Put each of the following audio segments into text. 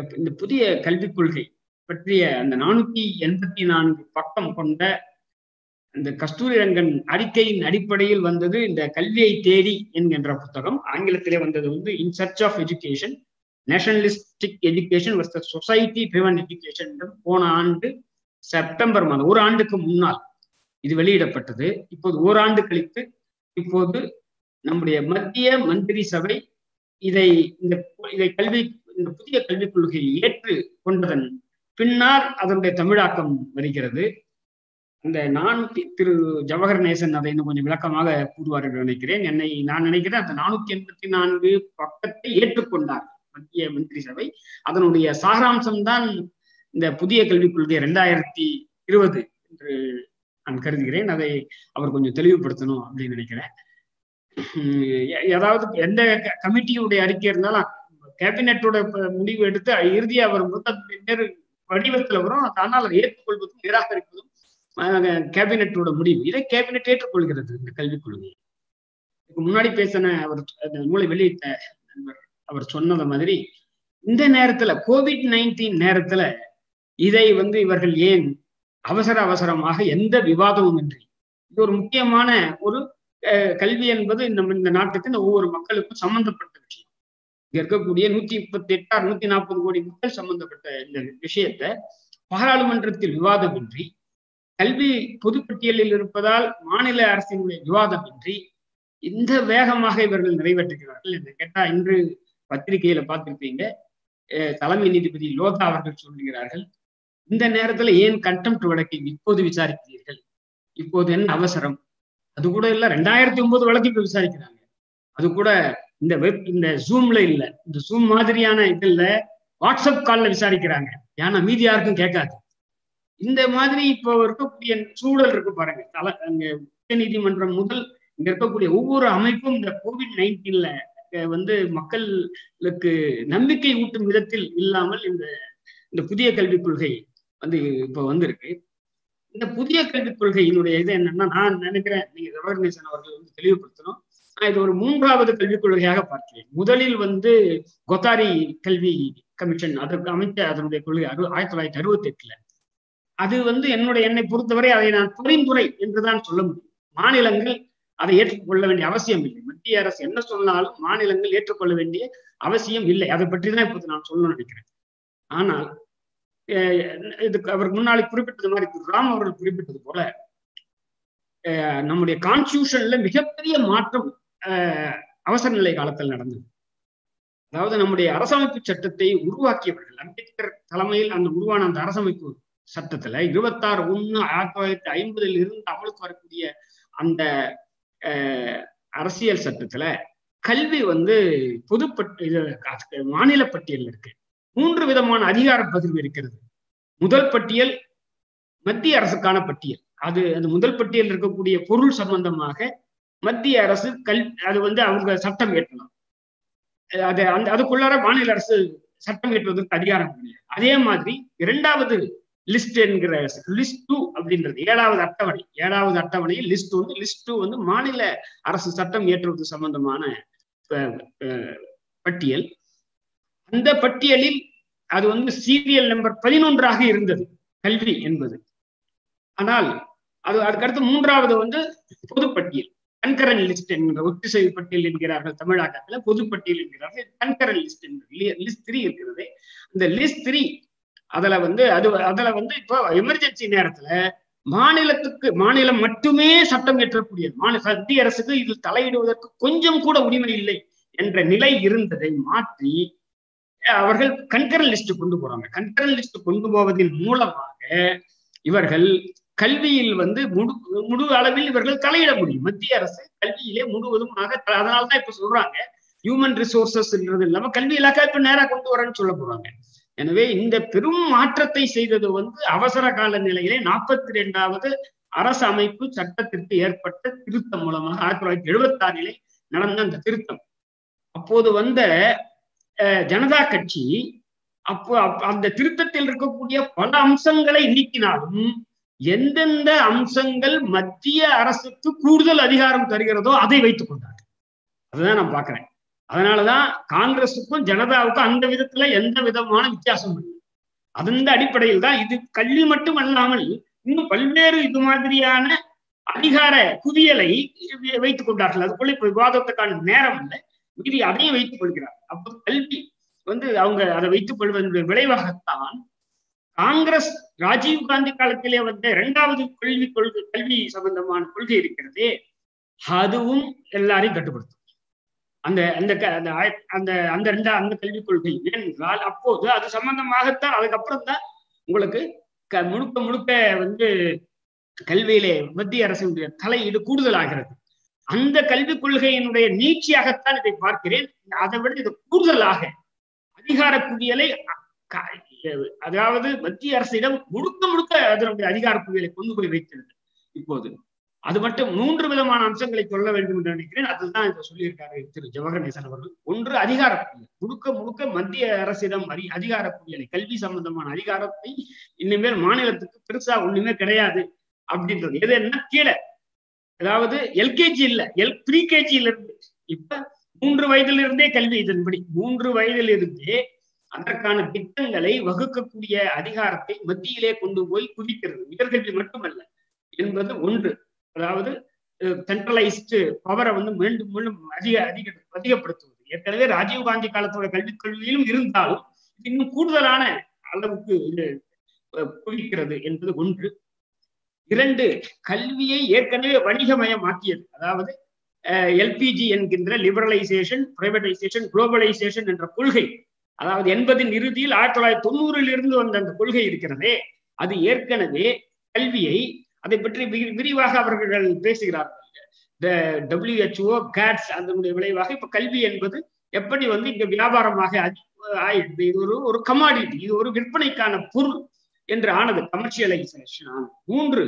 இந்த புதிய கல்விக் கொள்கை பற்றிய அந்த நானூத்தி எண்பத்தி நான்கு பக்கம் கொண்ட இந்த கஸ்தூரி ரங்கன் அறிக்கையின் அடிப்படையில் வந்தது இந்த கல்வியை தேடி என்கின்ற புத்தகம் ஆங்கிலத்திலே வந்தது வந்து in search of education nationalistic education versus society driven education போன ஆண்டு செப்டம்பர் மாதம் ஒரு ஆண்டுக்கு முன்னால் இது வெளியிடப்பட்டது இப்போது ஓராண்டு கழித்து இப்போது நம்முடைய மத்திய மந்திரி சபை இதை இந்த இதை கல்வி இந்த புதிய கல்விக் கொள்கையை ஏற்று கொண்டதன் பின்னால் அதனுடைய தமிழாக்கம் வருகிறது அந்த நான் திரு ஜவஹர் நேசன் அதை இன்னும் கொஞ்சம் விளக்கமாக கூறுவார் என்று நினைக்கிறேன் என்னை நான் நினைக்கிறேன் அந்த நானூத்தி எண்பத்தி நான்கு பக்கத்தை ஏற்றுக்கொண்டார் மத்திய மந்திரி சபை அதனுடைய சாராம்சம் தான் இந்த புதிய கல்விக் கொள்கை ரெண்டாயிரத்தி இருபது என்று நான் கருதுகிறேன் அதை அவர் கொஞ்சம் தெளிவுபடுத்தணும் அப்படின்னு நினைக்கிறேன் ஏதாவது எந்த கமிட்டியுடைய அறிக்கை இருந்தாலும் கேபினட்டோட முடிவு எடுத்து இறுதியா வரும்போது வடிவத்துல வரும் ஆனால் அதை ஏற்றுக்கொள்வதும் நிராகரிப்பதும் கேபினட்டோட முடிவு இதை கேபினட் ஏற்றுக்கொள்கிறது இந்த கல்விக் கொள்கையை இதுக்கு முன்னாடி பேசின அவர் நூலை வெளியிட்ட நண்பர் அவர் சொன்னது மாதிரி இந்த நேரத்துல கோவிட் நைன்டீன் நேரத்துல இதை வந்து இவர்கள் ஏன் அவசர அவசரமாக எந்த விவாதமும் இன்றி இது ஒரு முக்கியமான ஒரு கல்வி என்பது நம்ம இந்த நாட்டுக்கு இந்த ஒவ்வொரு மக்களுக்கும் சம்பந்தப்பட்ட விஷயம் இங்க இருக்கக்கூடிய நூத்தி முப்பத்தி எட்டார் நூத்தி நாற்பது கோடி மக்கள் சம்பந்தப்பட்ட இந்த விஷயத்த பாராளுமன்றத்தில் விவாதமின்றி கல்வி பொதுப்பட்டியலில் இருப்பதால் மாநில அரசினுடைய விவாதமின்றி இந்த வேகமாக இவர்கள் நிறைவேற்றுகிறார்கள் என்று கேட்டா இன்று பத்திரிகையில பார்த்திருப்பீங்க தலைமை நீதிபதி லோதா அவர்கள் சொல்லுகிறார்கள் இந்த நேரத்துல ஏன் கண்டெம்ட் வழக்கை இப்போது விசாரிக்கிறீர்கள் இப்போது என்ன அவசரம் அது கூட இல்ல ரெண்டாயிரத்தி ஒன்பது வழக்கு இப்ப விசாரிக்கிறாங்க அது கூட இந்த வெப் இந்த ஜூம்ல இல்ல இந்த ஜூம் மாதிரியான இதுல வாட்ஸ்அப் கால்ல விசாரிக்கிறாங்க ஏன்னா மீதி யாருக்கும் கேட்காது இந்த மாதிரி இப்போ இருக்கக்கூடிய சூழல் இருக்கு பாருங்க தலை அங்க உச்ச நீதிமன்றம் முதல் இங்க இருக்கக்கூடிய ஒவ்வொரு அமைப்பும் இந்த கோவிட் நைன்டீன்ல வந்து மக்களுக்கு நம்பிக்கை ஊட்டும் விதத்தில் இல்லாமல் இந்த இந்த புதிய கல்விக் கொள்கை வந்து இப்போ வந்திருக்கு இந்த புதிய கல்விக் கொள்கையினுடைய இது என்னன்னா நான் நினைக்கிறேன் நீங்க ஜவஹர்நேசன் அவர்கள் வந்து தெளிவுபடுத்தணும் நான் இது ஒரு மூன்றாவது கல்விக் கொள்கையாக பார்க்கிறேன் முதலில் வந்து கொத்தாரி கல்வி கமிஷன் அதற்கு அமைச்ச அதனுடைய கொள்கை அறு ஆயிரத்தி தொள்ளாயிரத்தி அறுபத்தி எட்டுல அது வந்து என்னுடைய என்னை பொறுத்தவரை அதை நான் பரிந்துரை என்றுதான் சொல்ல முடியும் மாநிலங்கள் அதை ஏற்றுக்கொள்ள வேண்டிய அவசியம் இல்லை மத்திய அரசு என்ன சொன்னாலும் மாநிலங்கள் ஏற்றுக்கொள்ள வேண்டிய அவசியம் இல்லை அதை பற்றி தான் இப்போது நான் சொல்லணும்னு நினைக்கிறேன் ஆனால் இதுக்கு அவர் முன்னாடி குறிப்பிட்டது மாதிரி ராம் அவர்கள் குறிப்பிட்டது போல நம்முடைய கான்ஸ்டியூஷன்ல மிகப்பெரிய மாற்றம் அவசர நிலை காலத்தில் நடந்தது அதாவது நம்முடைய அரசமைப்பு சட்டத்தை உருவாக்கியவர்கள் அம்பேத்கர் தலைமையில் அந்த உருவான அந்த அரசமைப்பு சட்டத்துல இருபத்தாறு ஒண்ணு ஆயிரத்தி தொள்ளாயிரத்தி ஐம்பதில் இருந்து அமலுக்கு வரக்கூடிய அந்த அரசியல் சட்டத்துல கல்வி வந்து பொதுப்பட்டு மாநில பட்டியல் இருக்கு மூன்று விதமான அதிகார பகிர்வு இருக்கிறது முதல் பட்டியல் மத்திய அரசுக்கான பட்டியல் அது அந்த முதல் பட்டியல் இருக்கக்கூடிய பொருள் சம்பந்தமாக மத்திய அரசு கல் அது வந்து அவங்க சட்டம் ஏற்றலாம் அது அந்த அதுக்குள்ளார மாநில அரசு சட்டம் ஏற்றுவதற்கு அதிகாரம் கிடையாது அதே மாதிரி இரண்டாவது லிஸ்ட் என்கிற லிஸ்ட் டூ அப்படின்றது ஏழாவது அட்டவணை ஏழாவது அட்டவணையில் லிஸ்ட் வந்து லிஸ்ட் டூ வந்து மாநில அரசு சட்டம் ஏற்றுவது சம்பந்தமான பட்டியல் அந்த பட்டியலில் அது வந்து சீரியல் நம்பர் பதினொன்றாக இருந்தது கல்வி என்பது ஆனால் அது அதுக்கடுத்து மூன்றாவது வந்து பொதுப்பட்டியல் கன்கரன் லிஸ்ட் என்கிற ஒத்திசைவு பட்டியல் என்கிறார்கள் தமிழாக்கத்துல பொதுப்பட்டியல் என்கிறார்கள் கன்கரன் லிஸ்ட் லிஸ்ட் த்ரீ இருக்கிறது அந்த லிஸ்ட் த்ரீ அதுல வந்து அது அதுல வந்து இப்போ எமர்ஜென்சி நேரத்துல மாநிலத்துக்கு மாநிலம் மட்டுமே சட்டம் இயற்றக்கூடியது மாநில மத்திய அரசுக்கு இதில் தலையிடுவதற்கு கொஞ்சம் கூட உரிமை இல்லை என்ற நிலை இருந்ததை மாற்றி அவர்கள் கன்கரன் லிஸ்ட் கொண்டு போறாங்க கன்கரன் லிஸ்ட் கொண்டு போவதன் மூலமாக இவர்கள் கல்வியில் வந்து முழு முழு அளவில் இவர்கள் தலையிட முடியும் மத்திய அரசு கல்வியிலே முழுவதுமாக அதனாலதான் இப்ப சொல்றாங்க ஹியூமன் ரிசோர்சஸ் இல்லாம கல்வி இலாக்கா இப்ப நேரா கொண்டு வரேன்னு சொல்ல போறாங்க எனவே இந்த பெரும் மாற்றத்தை செய்தது வந்து அவசர கால நிலையிலே நாற்பத்தி ரெண்டாவது அரசு அமைப்பு சட்டத்திற்கு ஏற்பட்ட திருத்தம் மூலமாக ஆயிரத்தி தொள்ளாயிரத்தி எழுபத்தி ஆறிலே நடந்த அந்த திருத்தம் அப்போது வந்த ஜனதா கட்சி அப்போ அந்த திருத்தத்தில் இருக்கக்கூடிய பல அம்சங்களை நீக்கினாலும் எந்தெந்த அம்சங்கள் மத்திய அரசுக்கு கூடுதல் அதிகாரம் தருகிறதோ அதை வைத்துக் கொண்டார்கள் அதுதான் நான் பாக்குறேன் அதனாலதான் காங்கிரஸுக்கும் ஜனதாவுக்கும் அந்த விதத்துல எந்த விதமான வித்தியாசம் இல்லை அந்த அடிப்படையில் தான் இது கல்வி மட்டும் அல்லாமல் இன்னும் பல்வேறு இது மாதிரியான அதிகார குவியலை வைத்துக் கொண்டார்கள் அதுக்குள்ள இப்ப விவாதத்துக்கான நேரம் இல்லை மீதி அதையும் வைத்துக் கொள்கிறார் அப்போ கல்வி வந்து அவங்க அதை வைத்துக் கொள்வதனுடைய விளைவாகத்தான் காங்கிரஸ் ராஜீவ் காந்தி காலத்திலே வந்த இரண்டாவது கல்வி கொள்கை கல்வி சம்பந்தமான கொள்கை இருக்கிறதே அதுவும் எல்லாரையும் கட்டுப்படுத்தும் அந்த அந்த அந்த அந்த அந்த ரெண்டா அந்த கல்விக் கொள்கை ஏனென்றால் அப்போது அது சம்பந்தமாகத்தான் அதுக்கப்புறம் தான் உங்களுக்கு க முழுக்க முழுக்க வந்து கல்வியிலே மத்திய அரசினுடைய தலையீடு கூடுதலாகிறது அந்த கல்விக் கொள்கையினுடைய நீட்சியாகத்தான் இதை பார்க்கிறேன் அதை விட இது கூடுதலாக அதிகார குவியலை அதாவது மத்திய அரசிடம் முழுக்க முழுக்க அதனுடைய அதிகார குவியலை கொண்டு போய் வைக்கிறது இப்போது அது மட்டும் மூன்று விதமான அம்சங்களை சொல்ல வேண்டும் என்று நினைக்கிறேன் அதுதான் இதை சொல்லியிருக்காரு திரு ஜவஹர்நேசன் அவர்கள் ஒன்று அதிகார குவியல் முழுக்க முழுக்க மத்திய அரசிடம் அறி அதிகார குவியலை கல்வி சம்பந்தமான அதிகாரத்தை இனிமேல் மாநிலத்துக்கு பெருசா ஒண்ணுமே கிடையாது அப்படின்றது எது என்ன கீழே அதாவது எல்கேஜி இல்ல எல் ப்ரீ கேஜியில இருந்து இப்ப மூன்று வயதிலிருந்தே இருந்தே கல்வி இதன்படி மூன்று வயதில் இருந்தே அதற்கான திட்டங்களை வகுக்கக்கூடிய அதிகாரத்தை மத்தியிலே கொண்டு போய் குவிக்கிறது உயர்கல்வி மட்டுமல்ல என்பது ஒன்று அதாவது சென்ட்ரலைஸ்டு பவரை வந்து மீண்டும் மீண்டும் அதிக அதிக அதிகப்படுத்துவது ஏற்கனவே ராஜீவ்காந்தி காலத்தோட கல்விக் கல்வியிலும் இருந்தாலும் இன்னும் கூடுதலான அளவுக்கு இது குவிக்கிறது என்பது ஒன்று இரண்டு கல்வியை ஏற்கனவே வணிகமயமாக்கியது அதாவது எல்பிஜி என்கின்ற லிபரலைசேஷன் பிரைவேடைசேஷன் குளோபலைசேஷன் என்ற கொள்கை அதாவது எண்பதின் இறுதியில் ஆயிரத்தி தொள்ளாயிரத்தி தொண்ணூறில் இருந்து வந்த அந்த கொள்கை இருக்கிறதே அது ஏற்கனவே கல்வியை அதை பற்றி விரிவாக அவர்கள் பேசுகிறார்கள் இந்த டபிள்யூஹெச்ஓ கேட்ஸ் அதனுடைய விளைவாக இப்ப கல்வி என்பது எப்படி வந்து இங்க வியாபாரமாக ஆயிடுது இது ஒரு ஒரு கமாடிட்டி இது ஒரு விற்பனைக்கான பொருள் என்று ஆனது கமர்ஷியலைசேஷன் ஆனது மூன்று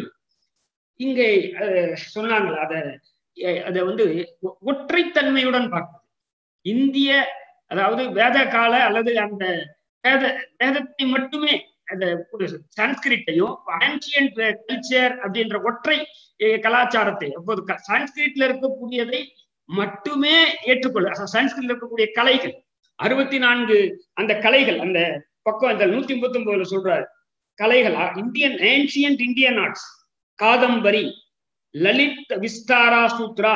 இங்கே சொன்னாங்க அத அதை வந்து ஒற்றைத்தன்மையுடன் பார்ப்பது இந்திய அதாவது வேத கால அல்லது அந்த வேத வேதத்தை மட்டுமே அந்த சான்ஸ்கிரிட்டையும் ஆன்சியன்ட் கல்ச்சர் அப்படின்ற ஒற்றை கலாச்சாரத்தை அப்போது சான்ஸ்கிரிட்ல இருக்கக்கூடியதை மட்டுமே ஏற்றுக்கொள்ள சான்ஸ்கிரிட்ல இருக்கக்கூடிய கலைகள் அறுபத்தி நான்கு அந்த கலைகள் அந்த பக்கம் அந்த நூத்தி முப்பத்தி ஒன்பதுல சொல்றாரு கலைகள் Indian ancient Indian arts Kadambari Lalit Vistara Sutra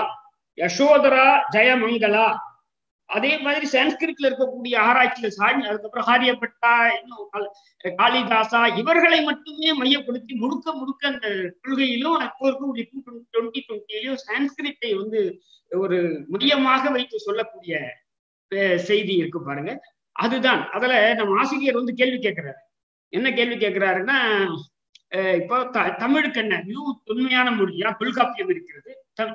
Yashodhara Jayamangala அதே மாதிரி சான்ஸ்கிரிட்ல இருக்கக்கூடிய ஆராய்ச்சிகள் சாணி அதுக்கப்புறம் ஹாரியப்பட்டா இன்னும் காளிதாசா இவர்களை மட்டுமே மையப்படுத்தி முழுக்க முழுக்க அந்த கொள்கையிலும் அப்போ இருக்கக்கூடிய டூ டுவெண்ட்டி டுவெண்ட்டிலையும் சான்ஸ்கிரிட்டை வந்து ஒரு மையமாக வைத்து சொல்லக்கூடிய செய்தி இருக்கு பாருங்க அதுதான் அதுல நம்ம ஆசிரியர் வந்து கேள்வி கேட்கிறாரு என்ன கேள்வி கேட்கிறாருன்னா இப்போ தமிழுக்கு என்ன நியூ தொன்மையான மொழியா தொல்காப்பியம் இருக்கிறது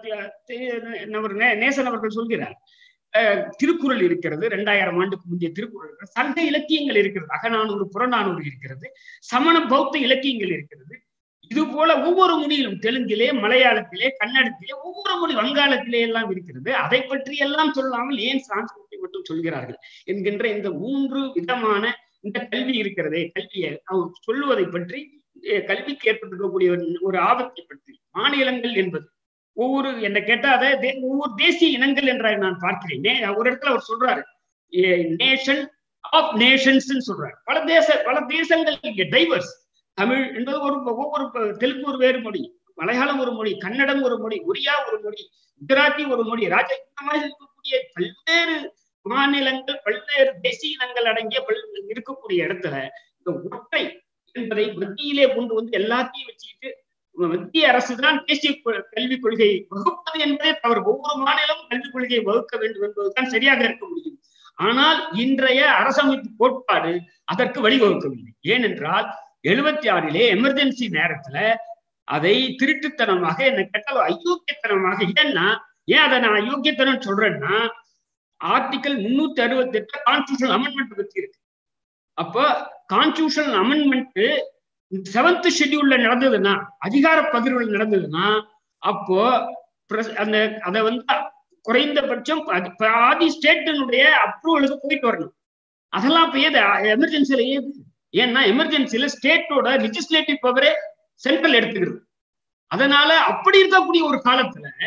நேசன் அவர்கள் சொல்கிறார் திருக்குறள் இருக்கிறது ரெண்டாயிரம் ஆண்டுக்கு முந்தைய திருக்குறள் சங்க இலக்கியங்கள் இருக்கிறது அகநானூறு புறநானூறு இருக்கிறது சமண பௌத்த இலக்கியங்கள் இருக்கிறது இது போல ஒவ்வொரு மொழியிலும் தெலுங்கிலே மலையாளத்திலே கன்னடத்திலே ஒவ்வொரு மொழி வங்காளத்திலே எல்லாம் இருக்கிறது அதை பற்றி எல்லாம் சொல்லாமல் ஏன் சான்ஸ்கிருத்தை மட்டும் சொல்கிறார்கள் என்கின்ற இந்த மூன்று விதமான இந்த கல்வி இருக்கிறதே கல்வியை அவர் சொல்லுவதை பற்றி கல்விக்கு ஏற்பட்டிருக்கக்கூடிய ஒரு ஆபத்தை பற்றி மாநிலங்கள் என்பது ஒவ்வொரு என்ன கேட்டா அதை ஒவ்வொரு தேசிய இனங்கள் என்ற நான் பார்க்கிறேன் ஒரு இடத்துல அவர் சொல்றாரு நேஷன் ஆஃப் நேஷன்ஸ் சொல்றாரு பல தேச பல தேசங்கள் இங்க டைவர்ஸ் தமிழ் என்பது ஒரு ஒவ்வொரு தெலுங்கு ஒரு வேறு மொழி மலையாளம் ஒரு மொழி கன்னடம் ஒரு மொழி ஒரியா ஒரு மொழி குஜராத்தி ஒரு மொழி ராஜ இருக்கக்கூடிய பல்வேறு மாநிலங்கள் பல்வேறு தேசிய இனங்கள் அடங்கிய பல் இருக்கக்கூடிய இடத்துல இந்த ஒற்றை என்பதை மத்தியிலே கொண்டு வந்து எல்லாத்தையும் வச்சுக்கிட்டு மத்திய அரசு தான் தேசிய கல்விக் கொள்கை வகுப்பது என்பதே தவறு ஒவ்வொரு மாநிலமும் கல்விக் கொள்கையை வகுக்க வேண்டும் என்பதுதான் சரியாக இருக்க முடியும் ஆனால் இன்றைய அரசமைப்பு கோட்பாடு அதற்கு வழிவகுக்கவில்லை ஏனென்றால் எழுபத்தி ஆறிலே எமர்ஜென்சி நேரத்துல அதை திருட்டுத்தனமாக என்ன கேட்டால் அயோக்கியத்தனமாக ஏன்னா ஏன் அதை நான் அயோக்கியத்தனம் சொல்றேன்னா ஆர்டிகல் முன்னூத்தி அறுபத்தி எட்டு கான்ஸ்டியூஷன் அமெண்ட்மெண்ட் பத்தி இருக்கு அப்போ கான்ஸ்டியூஷன் அமெண்ட்மெண்ட் செவன்த் ஷெட்யூல்ல நடந்ததுன்னா அதிகார பகிர்வுகள் நடந்ததுன்னா அப்போ அந்த அதை வந்து குறைந்தபட்சம் பாதி ஸ்டேட்டினுடைய அப்ரூவலுக்கு போயிட்டு வரணும் அதெல்லாம் இப்ப ஏது எமர்ஜென்சியில ஏது ஏன்னா எமர்ஜென்சியில ஸ்டேட்டோட லெஜிஸ்லேட்டிவ் பவரே சென்ட்ரல் எடுத்துக்கிறது அதனால அப்படி இருக்கக்கூடிய ஒரு காலத்துல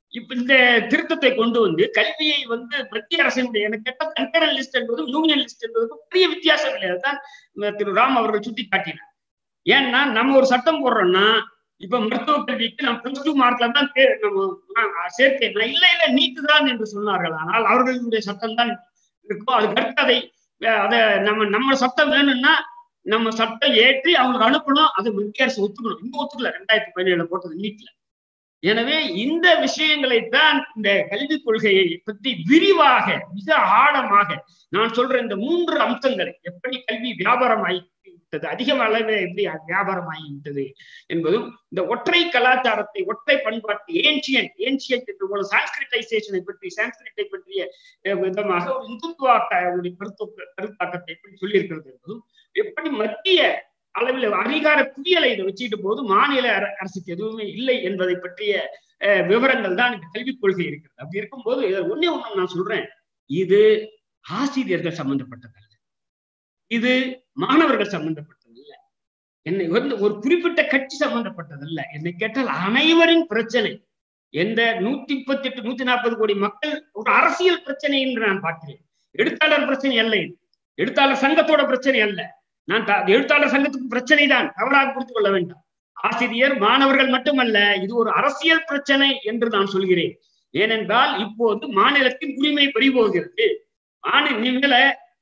இப்ப இந்த திருத்தத்தை கொண்டு வந்து கல்வியை வந்து மத்திய அரசினுடைய எனக்கு கேட்ட கன்கரன் லிஸ்ட் என்பதும் யூனியன் லிஸ்ட் என்பதுக்கும் பெரிய வித்தியாசம் இல்லை அதுதான் திரு ராம் அவர்கள் சுட்டி காட்டினார் ஏன்னா நம்ம ஒரு சட்டம் போடுறோம்னா இப்ப மருத்துவ கல்விக்கு நம்ம பிளஸ் டூ மார்க்ல தான் நம்ம சேர்க்கை இல்ல இல்ல நீட்டு தான் என்று சொன்னார்கள் ஆனால் அவர்களுடைய சட்டம் தான் இருக்கும் அதுக்கு அடுத்து அதை அதை நம்ம நம்ம சட்டம் வேணும்னா நம்ம சட்டம் ஏற்றி அவங்களுக்கு அனுப்பணும் அது மத்திய அரசு ஒத்துக்கணும் இந்த ஒத்துக்கல ரெண்டாயிரத்தி பதினேழுல போட்டது நீட்ல எனவே இந்த விஷயங்களைத்தான் இந்த கல்விக் கொள்கையை பற்றி விரிவாக மிக ஆழமாக நான் சொல்ற இந்த மூன்று அம்சங்களை எப்படி கல்வி வியாபாரமாகி விட்டது அதிக அளவில் எப்படி வியாபாரம் ஆகிவிட்டது என்பதும் இந்த ஒற்றை கலாச்சாரத்தை ஒற்றை பண்பாட்டு ஏன்சியன் ஏன்சியன் என்று போல சான்ஸ்கிரிட்டைசேஷனை பற்றி சான்ஸ்கிரிட்டை பற்றிய விதமாக ஒரு இந்துத்துவ கருத்து கருத்தாக்கத்தை எப்படி சொல்லியிருக்கிறது என்பதும் எப்படி மத்திய அளவில் அதிகார குவியலை இதை வச்சுட்டு போது மாநில அரசுக்கு எதுவுமே இல்லை என்பதை பற்றிய விவரங்கள் தான் இந்த கல்விக் கொள்கை இருக்கிறது அப்படி இருக்கும்போது ஒன்னே ஒண்ணு நான் சொல்றேன் இது ஆசிரியர்கள் சம்பந்தப்பட்டதல்ல இது மாணவர்கள் சம்பந்தப்பட்டதல்ல என்னை வந்து ஒரு குறிப்பிட்ட கட்சி சம்பந்தப்பட்டதல்ல என்னை கேட்டால் அனைவரின் பிரச்சனை எந்த நூத்தி முப்பத்தி எட்டு நூத்தி நாற்பது கோடி மக்கள் ஒரு அரசியல் பிரச்சனை என்று நான் பார்க்கிறேன் எழுத்தாளர் பிரச்சனை அல்ல இது எழுத்தாளர் சங்கத்தோட பிரச்சனை அல்ல நான் எழுத்தாளர் சங்கத்துக்கு பிரச்சனை தான் தவறாக புரிந்து கொள்ள வேண்டாம் ஆசிரியர் மாணவர்கள் மட்டுமல்ல இது ஒரு அரசியல் பிரச்சனை என்று நான் சொல்கிறேன் ஏனென்றால் இப்போது மாநிலத்தின் உரிமை பறிபோகிறது இனிமேல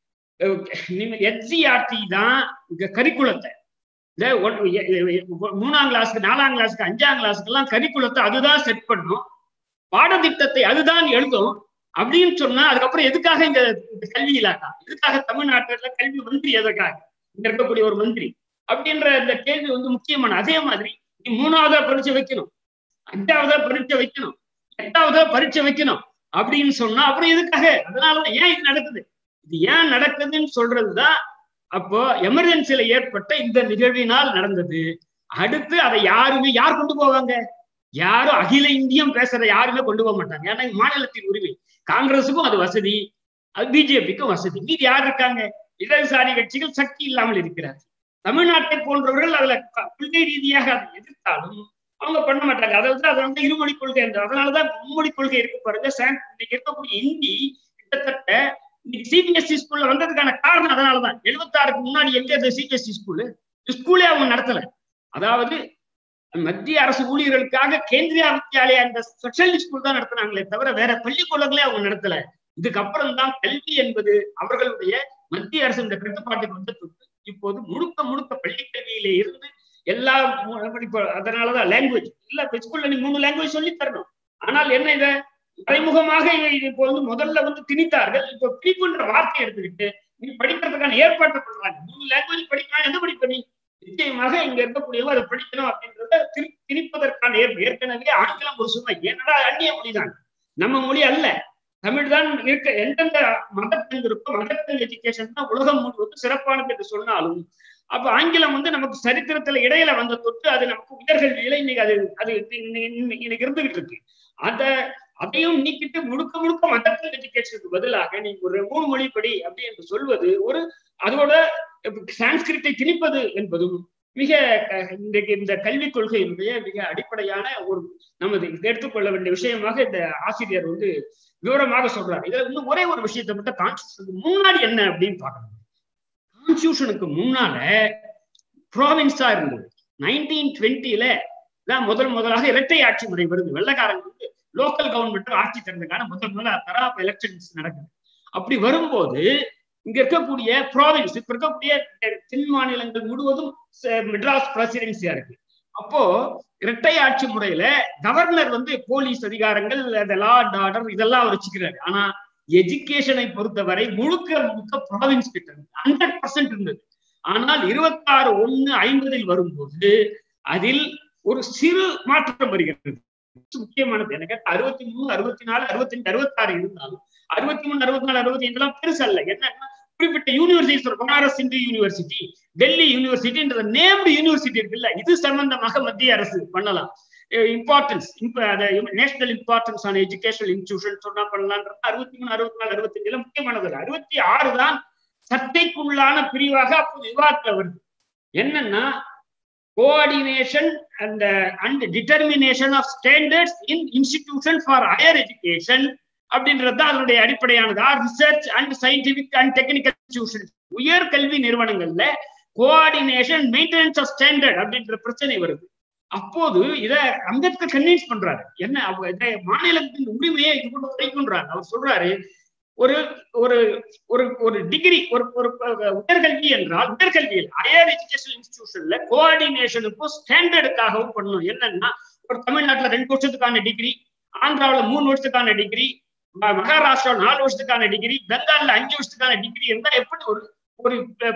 என்சிஆர்டி தான் கரிக்குலத்தை இந்த மூணாம் கிளாஸ்க்கு நாலாம் கிளாஸ்க்கு அஞ்சாம் கிளாஸ்க்கு எல்லாம் கரிக்குலத்தை அதுதான் செட் பண்ணும் பாடத்திட்டத்தை அதுதான் எழுதும் அப்படின்னு சொன்னா அதுக்கப்புறம் எதுக்காக இந்த கல்வி இலாக்கா எதுக்காக தமிழ்நாட்டில் கல்வி மந்திரி எதற்காக இங்க இருக்கக்கூடிய ஒரு மந்திரி அப்படின்ற இந்த கேள்வி வந்து முக்கியமான அதே மாதிரி நீ மூணாவதா பரீட்சை வைக்கணும் அஞ்சாவதா பரீட்சை வைக்கணும் எட்டாவதா பரீட்சை வைக்கணும் அப்படின்னு சொன்னா அப்புறம் எதுக்காக அதனாலதான் ஏன் இது நடக்குது இது ஏன் நடக்குதுன்னு சொல்றதுதான் அப்போ எமர்ஜென்சியில ஏற்பட்ட இந்த நிகழ்வினால் நடந்தது அடுத்து அதை யாருமே யார் கொண்டு போவாங்க யாரும் அகில இந்தியம் பேசுறத யாருமே கொண்டு போக மாட்டாங்க ஏன்னா மாநிலத்தின் உரிமை காங்கிரஸுக்கும் அது வசதி அது பிஜேபிக்கும் வசதி மீது யார் இருக்காங்க இடதுசாரி கட்சிகள் சக்தி இல்லாமல் இருக்கிறார் தமிழ்நாட்டை போன்றவர்கள் அதுல கொள்கை ரீதியாக அதை எதிர்த்தாலும் அவங்க பண்ண மாட்டாங்க அதாவது அது வந்து இருமொழி கொள்கை என்று அதனாலதான் மும்மொழி கொள்கை இருக்கு பாருங்க இன்னைக்கு இருக்கக்கூடிய இந்தி கிட்டத்தட்ட இன்னைக்கு சிபிஎஸ்சி ஸ்கூல்ல வந்ததுக்கான காரணம் அதனாலதான் எழுபத்தாறுக்கு முன்னாடி எங்க இருந்த சிபிஎஸ்சி ஸ்கூலு ஸ்கூலே அவங்க நடத்தல அதாவது மத்திய அரசு ஊழியர்களுக்காக கேந்திரியா வித்யாலயா இந்த ஸ்பெஷல் ஸ்கூல் தான் நடத்தினாங்களே தவிர வேற பள்ளிக்கூடங்களே அவங்க நடத்தல இதுக்கப்புறம் தான் கல்வி என்பது அவர்களுடைய மத்திய அரசு இந்த கட்டுப்பாட்டுக்கு வந்த தொட்டு இப்போது முழுக்க முழுக்க பள்ளி கல்வியிலே இருந்து எல்லா அதனாலதான் லாங்குவேஜ் இல்ல ஸ்கூல்ல நீ மூணு லாங்குவேஜ் சொல்லி தரணும் ஆனால் என்ன இதை மறைமுகமாக இப்போ வந்து முதல்ல வந்து திணித்தார்கள் இப்போ திணிப்புன்ற வார்த்தை எடுத்துக்கிட்டு நீ படிக்கிறதுக்கான ஏற்பாட்டை பண்றாங்க மூணு லாங்குவேஜ் படிக்கலாம் எந்த படிப்ப நீ நிச்சயமாக இங்க இருக்கக்கூடியவங்க அதை படிக்கணும் அப்படின்றத திரு திணிப்பதற்கான ஏற்பு ஏற்கனவே ஆங்கிலம் ஒரு சுமை என்னடா அந்நிய மொழி தான் நம்ம மொழி அல்ல தமிழ் தான் இருக்க எந்தெந்த மதத்தில் இருக்கோ மதத்தில் எஜுகேஷன் தான் உலகம் முழுவதும் சிறப்பானது என்று சொன்னாலும் அப்ப ஆங்கிலம் வந்து நமக்கு சரித்திரத்துல இடையில வந்த தொட்டு அது நமக்கு உயர்கல்வியில இன்னைக்கு அது அது இன்னைக்கு இருந்துகிட்டு இருக்கு அத அதையும் நீக்கிட்டு முழுக்க முழுக்க மதத்தில் எஜுகேஷனுக்கு பதிலாக நீங்க ஒரு மூணு மொழிப்படி அப்படி என்று சொல்வது ஒரு அதோட சான்ஸ்கிரிட்டை திணிப்பது என்பதும் மிக இன்றைக்கு இந்த கல்விக் கொள்கையினுடைய மிக அடிப்படையான ஒரு நமது எடுத்துக்கொள்ள வேண்டிய விஷயமாக இந்த ஆசிரியர் வந்து விவரமாக சொல்றாரு இதுல இன்னும் ஒரே ஒரு விஷயத்தை மட்டும் கான்ஸ்டியூஷனுக்கு முன்னாடி என்ன அப்படின்னு பார்க்கணும் கான்ஸ்டியூஷனுக்கு முன்னால ப்ராவின்ஸா இருந்தது நைன்டீன் டுவெண்ட்டில தான் முதல் முதலாக இரட்டை ஆட்சி முறை வருது வெள்ளக்காரங்க வந்து லோக்கல் கவர்மெண்ட் ஆட்சி தரதுக்கான முதல் முதல்ல தராப் எலெக்ஷன்ஸ் நடக்குது அப்படி வரும்போது இங்க இருக்கக்கூடிய ப்ராவின்ஸ் இப்ப இருக்கக்கூடிய தென் மாநிலங்கள் முழுவதும் மெட்ராஸ் பிரசிடென்சியா இருக்கு அப்போ இரட்டை ஆட்சி முறையில கவர்னர் வந்து போலீஸ் அதிகாரங்கள் லா அண்ட் ஆர்டர் இதெல்லாம் வச்சுக்கிறாரு ஆனா எஜுகேஷனை பொறுத்தவரை முழுக்க முழுக்க ப்ராவின்ஸ் கிட்ட இருந்து ஹண்ட்ரட் பர்சன்ட் இருந்தது ஆனால் இருபத்தாறு ஒண்ணு ஐம்பதில் வரும்போது அதில் ஒரு சிறு மாற்றம் வருகிறது முக்கியமானது எனக்கு அறுபத்தி மூணு அறுபத்தி நாலு அறுபத்தஞ்சு அறுபத்தாறு இருந்தாலும் அறுபத்தி மூணு அறுபத்தி நாலு அறுபத்தி அஞ்சு எல்லாம் பெருசு அல்ல என்னன்னா குறிப்பிட்ட யூனிவர்சிட்டி பனாரஸ் இந்து யூனிவர்சிட்டி டெல்லி யூனிவர்சிட்டின்ற நேம்டு யூனிவர்சிட்டி இருக்குல்ல இது சம்பந்தமாக மத்திய அரசு பண்ணலாம் இம்பார்ட்டன்ஸ் நேஷனல் இம்பார்ட்டன்ஸ் ஆன எஜுகேஷனல் இன்ஸ்டிடியூஷன் சொன்னா பண்ணலான்றது அறுபத்தி மூணு அறுபத்தி நாலு அறுபத்தஞ்சுல முக்கியமானது அறுபத்தி ஆறு தான் சர்ச்சைக்குள்ளான பிரிவாக அப்போது விவாதத்துல வருது என்னன்னா coordination and and determination of standards in institution for higher education அப்படின்றது தான் அதனுடைய அடிப்படையானது or research and scientific and technical institution உயர் கல்வி நிறுவனங்கள்ல கோஆர்டினேஷன் மெயின்டெனன்ஸ் ஆஃப் ஸ்டாண்டர்ட் அப்படின்ற பிரச்சனை வருது அப்போது இத அம்பேத்கர் கன்வின்ஸ் பண்றாரு என்ன அவங்க இதை மாநிலத்தின் உரிமையை இது கொண்டு வைக்கின்றார் அவர் சொல்றாரு ஒரு ஒரு ஒரு ஒரு டிகிரி ஒரு ஒரு உயர்கல்வி என்றால் உயர்கல்வியில் ஹையர் எஜுகேஷன் இன்ஸ்டிடியூஷன்ல கோஆர்டினேஷனுக்கும் ஸ்டாண்டர்டுக்காகவும் பண்ணணும் என்னன்னா ஒரு தமிழ்நாட்டுல ரெண்டு வருஷத்துக்கான டிகிரி ஆந்திராவில் மூணு வருஷத்துக்கான டிகிரி மகாராஷ்டிரா நாலு வருஷத்துக்கான டிகிரி பெங்கால்ல அஞ்சு வருஷத்துக்கான டிகிரி இருந்தா எப்படி ஒரு ஒரு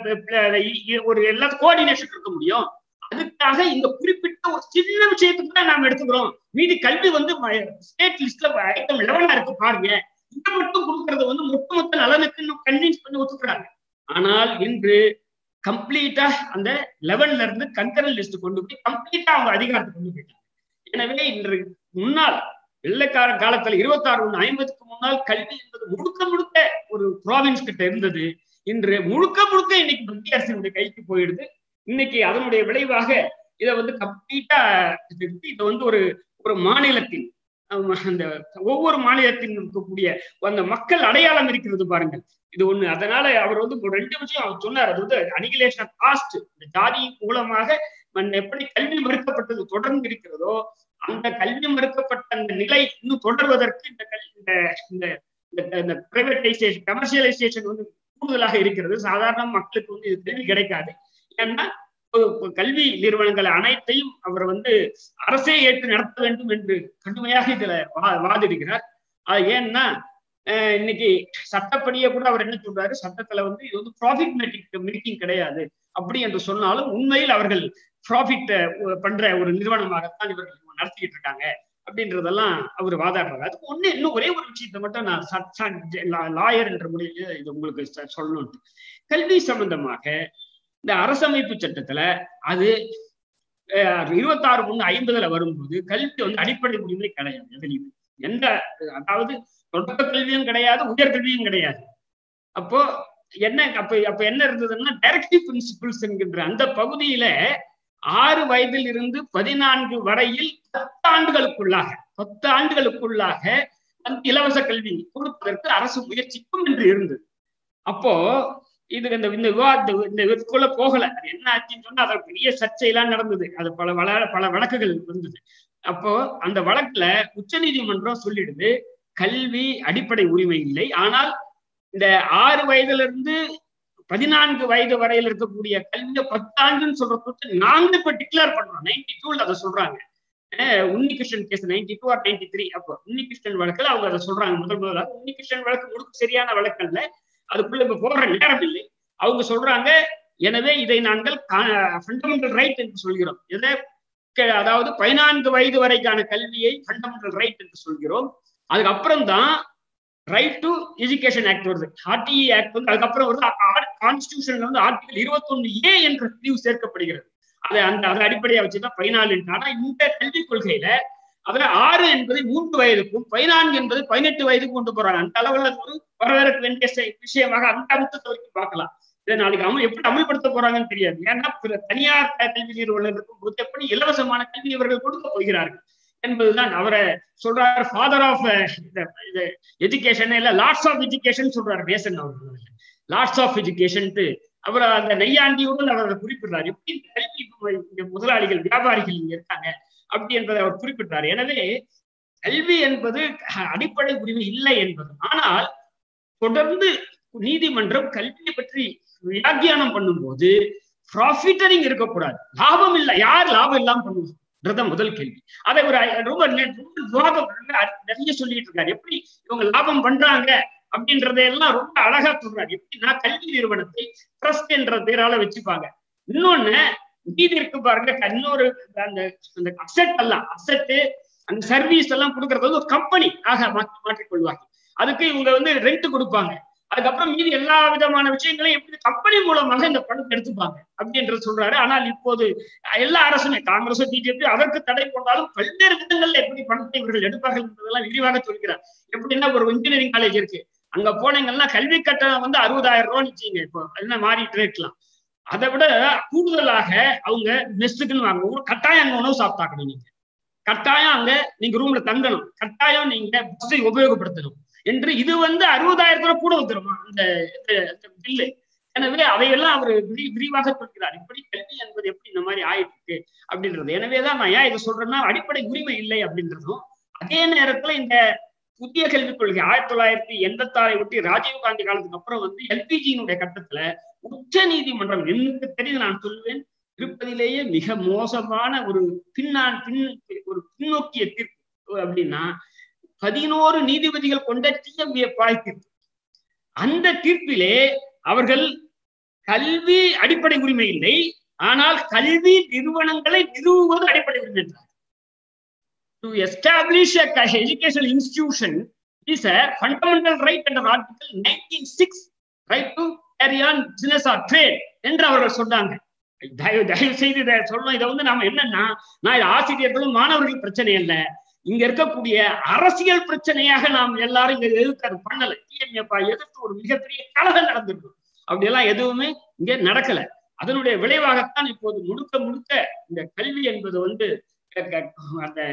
ஒரு எல்லாத்துக்கும் கோஆர்டினேஷன் இருக்க முடியும் அதுக்காக இந்த குறிப்பிட்ட ஒரு சின்ன விஷயத்துக்கு தான் நாம எடுத்துக்கிறோம் மீதி கல்வி வந்து ஸ்டேட் லிஸ்ட்ல ஐட்டம் லெவலா இருக்கு பாருங்க இதை மட்டும் கொடுக்கறது வந்து ஒட்டுமொத்த நலனுக்கு கன்வின்ஸ் பண்ணி ஒத்துக்கிறாங்க ஆனால் இன்று கம்ப்ளீட்டா அந்த லெவல்ல இருந்து கன்கரல் லிஸ்ட் கொண்டு போய் கம்ப்ளீட்டா அவங்க அதிகாரத்தை கொண்டு போயிட்டாங்க எனவே இன்று முன்னால் வெள்ளைக்கார காலத்துல இருபத்தாறு ஒண்ணு ஐம்பதுக்கு முன்னால் கல்வி என்பது முழுக்க முழுக்க ஒரு ப்ராவின்ஸ் கிட்ட இருந்தது இன்று முழுக்க முழுக்க இன்னைக்கு மத்திய அரசினுடைய கைக்கு போயிடுது இன்னைக்கு அதனுடைய விளைவாக இதை வந்து கம்ப்ளீட்டா இதை வந்து ஒரு ஒரு மாநிலத்தின் அந்த ஒவ்வொரு மாநிலத்தின் இருக்கக்கூடிய அந்த மக்கள் அடையாளம் இருக்கிறது பாருங்க இது ஒண்ணு அதனால அவர் வந்து ஒரு ரெண்டு விஷயம் அவர் சொன்னார் அது வந்து அனிகிலேஷன் காஸ்ட் இந்த ஜாதி மூலமாக எப்படி கல்வி மறுக்கப்பட்டது தொடர்ந்து இருக்கிறதோ அந்த கல்வி மறுக்கப்பட்ட அந்த நிலை இன்னும் தொடர்வதற்கு இந்த இந்த இந்த பிரைவேட்டைசேஷன் கமர்ஷியலைசேஷன் வந்து கூடுதலாக இருக்கிறது சாதாரண மக்களுக்கு வந்து இது கல்வி கிடைக்காது ஏன்னா கல்வி நிறுவனங்கள் அனைத்தையும் அவர் வந்து அரசே ஏற்று நடத்த வேண்டும் என்று கடுமையாக இதுல வாதிடுகிறார் அது ஏன்னா இன்னைக்கு சட்டப்படியே கூட அவர் என்ன சொல்றாரு சட்டத்துல வந்து இது வந்து ப்ராஃபிட் மேக்கிங் மேக்கிங் கிடையாது அப்படி என்று சொன்னாலும் உண்மையில் அவர்கள் ப்ராஃபிட் பண்ற ஒரு நிறுவனமாகத்தான் இவர்கள் நடத்திக்கிட்டு இருக்காங்க அப்படின்றதெல்லாம் அவர் வாதாடுறாரு அதுக்கு ஒண்ணு இன்னும் ஒரே ஒரு விஷயத்த மட்டும் நான் லாயர் என்ற முறையில இது உங்களுக்கு சொல்லணும் கல்வி சம்பந்தமாக இந்த அரசமைப்பு சட்டத்துல அது இருபத்தாறு ஒண்ணு ஐம்பதுல வரும்போது கல்வி வந்து அடிப்படை உரிமை கிடையாது எதுலையுமே எந்த அதாவது தொடக்க கல்வியும் கிடையாது உயர்கல்வியும் கிடையாது அப்போ என்ன அப்ப அப்ப என்ன இருந்ததுன்னா டைரக்டிவ் பிரின்சிபிள்ஸ் என்கின்ற அந்த பகுதியில ஆறு வயதில் இருந்து பதினான்கு வரையில் பத்து ஆண்டுகளுக்குள்ளாக பத்து ஆண்டுகளுக்குள்ளாக அந்த இலவச கல்வி கொடுப்பதற்கு அரசு முயற்சிக்கும் என்று இருந்தது அப்போ இது இந்த இந்த விவாத இந்த இதுக்குள்ள போகல அது என்ன ஆச்சுன்னு சொன்னா அது பெரிய சர்ச்சையெல்லாம் நடந்தது அது பல வள பல வழக்குகள் வந்தது அப்போ அந்த வழக்குல உச்ச நீதிமன்றம் சொல்லிடுது கல்வி அடிப்படை உரிமை இல்லை ஆனால் இந்த ஆறு வயதுல இருந்து பதினான்கு வயது வரையில் இருக்கக்கூடிய கல்வியை பத்தாண்டுன்னு சொல்றது நாங்க இப்ப டிக்ளேர் பண்றோம் நைன்டி டூல அதை சொல்றாங்க Unnikrishnan case ninety two or ninety three அப்போ உன்னிகிருஷ்ணன் வழக்குல அவங்க அதை சொல்றாங்க முதல் முதலாக உன்னிகிருஷ்ணன் வழக்கு முழுக்க சரியான வழக்கு அல்ல அதுக்குள்ள இப்ப போடுற நேரம் இல்லை அவங்க சொல்றாங்க எனவே இதை நாங்கள் ஃபண்டமெண்டல் ரைட் என்று சொல்கிறோம் எதை அதாவது பதினான்கு வயது வரைக்கான கல்வியை ஃபண்டமெண்டல் ரைட் என்று சொல்கிறோம் அதுக்கப்புறம் தான் ரைட் டு எஜுகேஷன் ஆக்ட் வருது ஆர்டிஇ ஆக்ட் வந்து அதுக்கப்புறம் வருது கான்ஸ்டியூஷன்ல வந்து ஆர்டிகல் இருபத்தொன்னு ஏ என்ற பிரிவு சேர்க்கப்படுகிறது அதை அந்த அதை அடிப்படையா வச்சுதான் பதினாலு ஆனா இந்த கல்விக் கொள்கையில அதுல ஆறு என்பதை மூன்று வயதுக்கும் பதினான்கு என்பது பதினெட்டு வயதுக்கு கொண்டு போறாங்க அந்த அளவுல ஒரு வரவேற்க வேண்டிய விஷயமாக அந்த அம்சத்தை வரைக்கும் பார்க்கலாம் இதை நாளைக்கு அமல் எப்படி அமல்படுத்த போறாங்கன்னு தெரியாது ஏன்னா பிற தனியார் கல்வி நிறுவனம் இருக்கும்போது எப்படி இலவசமான கல்வி இவர்கள் கொடுக்க போகிறார்கள் என்பதுதான் அவரை சொல்றாரு ஃபாதர் ஆஃப் எஜுகேஷன் இல்ல லாட்ஸ் ஆஃப் எஜுகேஷன் சொல்றாரு நேசன் அவர்கள் லாட்ஸ் ஆஃப் எஜுகேஷன்ட்டு அவர் அந்த நெய்யாண்டியுடன் அவர் அதை குறிப்பிடுறார் எப்படி கல்வி இங்க முதலாளிகள் வியாபாரிகள் இங்க இருக்காங்க அப்படி என்பதை அவர் குறிப்பிட்டார் எனவே கல்வி என்பது அடிப்படை உரிமை இல்லை என்பது ஆனால் தொடர்ந்து நீதிமன்றம் கல்வியை பற்றி வியாக்கியானம் பண்ணும்போது ப்ராஃபிட்டரிங் இருக்கக்கூடாது லாபம் இல்லை யார் லாபம் இல்லாம பண்ணுவோம் முதல் கேள்வி அதை ஒரு ரொம்ப விவாதம் நிறைய சொல்லிட்டு இருக்காரு எப்படி இவங்க லாபம் பண்றாங்க அப்படின்றதையெல்லாம் ரொம்ப அழகா சொல்றாரு எப்படின்னா கல்வி நிறுவனத்தை ட்ரஸ்ட் என்ற பேரால வச்சுப்பாங்க இன்னொன்னு மீதி இருக்கு பாருங்க இன்னொரு அந்த அந்த அசெட் எல்லாம் அசெட்டு அந்த சர்வீஸ் எல்லாம் கொடுக்கறது வந்து ஒரு கம்பெனி ஆக மாற்றிக்கொள்வாங்க அதுக்கு இவங்க வந்து ரெண்ட் கொடுப்பாங்க அதுக்கப்புறம் மீதி எல்லா விதமான விஷயங்களையும் எப்படி கம்பெனி மூலமாக இந்த பணத்தை எடுத்துப்பாங்க அப்படின்றது சொல்றாரு ஆனால் இப்போது எல்லா அரசுமே காங்கிரஸ் பிஜேபி அதற்கு தடை போட்டாலும் பல்வேறு விதங்கள்ல எப்படி பணத்தை இவர்கள் எடுப்பார்கள் என்பதெல்லாம் விரிவாக சொல்கிறார் எப்படின்னா ஒரு இன்ஜினியரிங் காலேஜ் இருக்கு அங்க போனீங்கன்னா கல்வி கட்டணம் வந்து அறுபதாயிரம் ரூபான்னு வச்சுங்க இப்போ என்ன மாறிட்டு இருக்கலாம் அதை விட கூடுதலாக அவங்க மெஸ்ஸுக்குன்னு வாங்க ஒரு கட்டாயம் அங்க உணவு சாப்பிட்டாக்கணும் நீங்க கட்டாயம் அங்க நீங்க ரூம்ல தங்கணும் கட்டாயம் நீங்க பஸ்ஸை உபயோகப்படுத்தணும் என்று இது வந்து அறுபதாயிரத்துல கூட வந்துருமா இந்த பில்லு எனவே அதையெல்லாம் அவர் விரி விரிவாக சொல்கிறார் இப்படி கல்வி என்பது எப்படி இந்த மாதிரி ஆயிருக்கு அப்படின்றது எனவேதான் நான் ஏன் இதை சொல்றேன்னா அடிப்படை உரிமை இல்லை அப்படின்றதும் அதே நேரத்துல இந்த புதிய கல்விக் கொள்கை ஆயிரத்தி தொள்ளாயிரத்தி எண்பத்தி ஆறை ஒட்டி ராஜீவ் காந்தி காலத்துக்கு அப்புறம் வந்து எல்பிஜியினுடைய கட்டத்துல உச்ச நீதிமன்றம் எனக்கு தெரிந்து நான் சொல்லுவேன் இருப்பதிலேயே மிக மோசமான ஒரு பின்னான் பின் ஒரு பின்னோக்கிய தீர்ப்பு அப்படின்னா பதினோரு நீதிபதிகள் கொண்ட டிஎம்ஏ பாய் தீர்ப்பு அந்த தீர்ப்பிலே அவர்கள் கல்வி அடிப்படை உரிமை இல்லை ஆனால் கல்வி நிறுவனங்களை நிறுவுவது அடிப்படை உரிமை என்றார் to establish educational institution is a fundamental right என்ற article nineteen six right to carry on business or trade என்று அவர்கள் சொன்னாங்க தயவு தயவு செய்து இதை சொல்லணும் இதை வந்து நாம என்னன்னா நான் இது ஆசிரியர்களும் மாணவர்கள் பிரச்சனை அல்ல இங்க இருக்கக்கூடிய அரசியல் பிரச்சனையாக நாம் எல்லாரும் இங்க எதிர்த்து பண்ணல டிஎம்ஏப்பா எதிர்த்து ஒரு மிகப்பெரிய கலகம் நடந்திருக்கும் அப்படியெல்லாம் எதுவுமே இங்க நடக்கல அதனுடைய விளைவாகத்தான் இப்போது முழுக்க முழுக்க இந்த கல்வி என்பது வந்து அந்த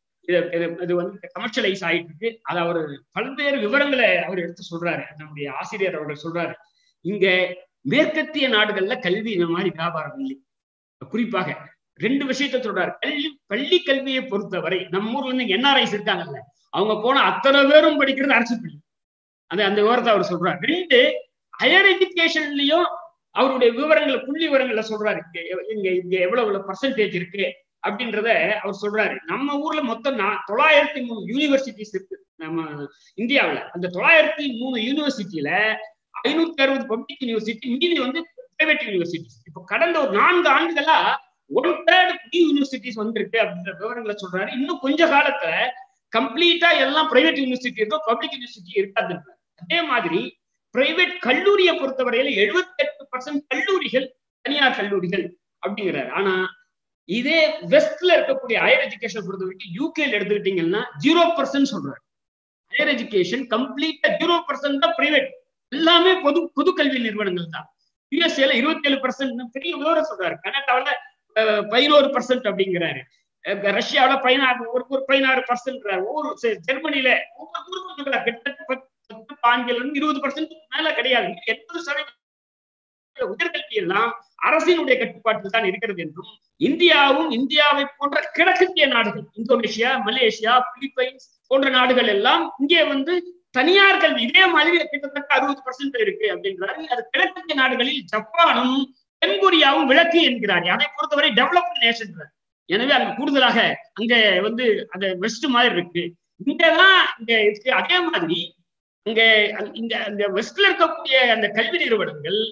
இது வந்து கமர்ஷியலைஸ் ஆயிட்டு இருக்கு அது அவர் பல்வேறு விவரங்களை அவர் எடுத்து சொல்றாரு நம்முடைய ஆசிரியர் அவர்கள் சொல்றாரு இங்க மேற்கத்திய நாடுகள்ல கல்வி இந்த மாதிரி வியாபாரம் இல்லை குறிப்பாக ரெண்டு விஷயத்த சொல்றாரு கல்வி பள்ளி கல்வியை பொறுத்தவரை நம்ம ஊர்ல இருந்து என்ஆர்ஐஸ் இருக்காங்கல்ல அவங்க போன அத்தனை பேரும் படிக்கிறது அரசு பள்ளி அந்த அந்த விவரத்தை அவர் சொல்றாரு ரெண்டு ஹையர் எஜுகேஷன்லயும் அவருடைய விவரங்களை புள்ளி விவரங்களை சொல்றாரு இங்க இங்க எவ்வளவு பர்சன்டேஜ் இருக்கு அப்படின்றத அவர் சொல்றாரு நம்ம ஊர்ல மொத்தம் தொள்ளாயிரத்தி மூணு யூனிவர்சிட்டிஸ் இருக்கு நம்ம இந்தியாவில அந்த தொள்ளாயிரத்தி மூணு யூனிவர்சிட்டியில ஐநூத்தி அறுபது பப்ளிக் யூனிவர்சிட்டி மீதி வந்து பிரைவேட் யூனிவர்சிட்டிஸ் இப்போ கடந்த ஒரு நான்கு ஆண்டுகளா ஒன் தேர்ட் நியூ யூனிவர்சிட்டிஸ் வந்திருக்கு அப்படின்ற விவரங்களை சொல்றாரு இன்னும் கொஞ்ச காலத்துல கம்ப்ளீட்டா எல்லாம் பிரைவேட் யூனிவர்சிட்டி இருக்கோ பப்ளிக் யூனிவர்சிட்டி இருக்காது அதே மாதிரி பிரைவேட் கல்லூரியை பொறுத்தவரையில எழுபத்தி எட்டு பர்சன்ட் கல்லூரிகள் தனியார் கல்லூரிகள் அப்படிங்கிறாரு ஆனா இதே வெஸ்ட்ல இருக்கக்கூடிய ஹையர் எஜுகேஷன் பொறுத்த வரைக்கும் யூகேல எடுத்துக்கிட்டீங்கன்னா ஜீரோ பர்சன்ட் சொல்றாரு ஹையர் எஜுகேஷன் கம்ப்ளீட்டா ஜீரோ பர்சன்ட் தான் பிரைவேட் எல்லாமே பொது பொது கல்வி நிறுவனங்கள் தான் யூஎஸ்ஏல இருபத்தி ஏழு பர்சன்ட் பெரிய விவரம் சொல்றாரு கனடாவில பதினோரு பர்சன்ட் அப்படிங்கிறாரு ரஷ்யாவில பதினாறு ஒரு ஒரு பதினாறு பர்சன்ட் ஒவ்வொரு ஜெர்மனியில ஒவ்வொரு ஊருக்கும் கிட்டத்தட்ட பத்து பாஞ்சுல இருந்து இருபது பர்சன்ட் மேல கிடையாது எண்பது சதவீதம் உயர்கல்வி எல்லாம் அரசினுடைய கட்டுப்பாட்டில் தான் இருக்கிறது என்றும் இந்தியாவும் இந்தியாவை போன்ற கிழக்கத்திய நாடுகள் இந்தோனேஷியா மலேசியா பிலிப்பைன்ஸ் போன்ற நாடுகள் எல்லாம் இங்கே வந்து தனியார் கல்வி இதே மாதிரி கிட்டத்தட்ட அறுபது பர்சன்ட் இருக்கு அப்படின்றாரு அது கிழக்கத்திய நாடுகளில் ஜப்பானும் தென்கொரியாவும் விளக்கு என்கிறார் அதை பொறுத்தவரை டெவலப்டு நேஷன் எனவே அங்க கூடுதலாக அங்க வந்து அந்த வெஸ்ட் மாதிரி இருக்கு இங்கெல்லாம் இங்க இருக்கு அதே மாதிரி இங்க இங்க அந்த வெஸ்ட்ல இருக்கக்கூடிய அந்த கல்வி நிறுவனங்கள்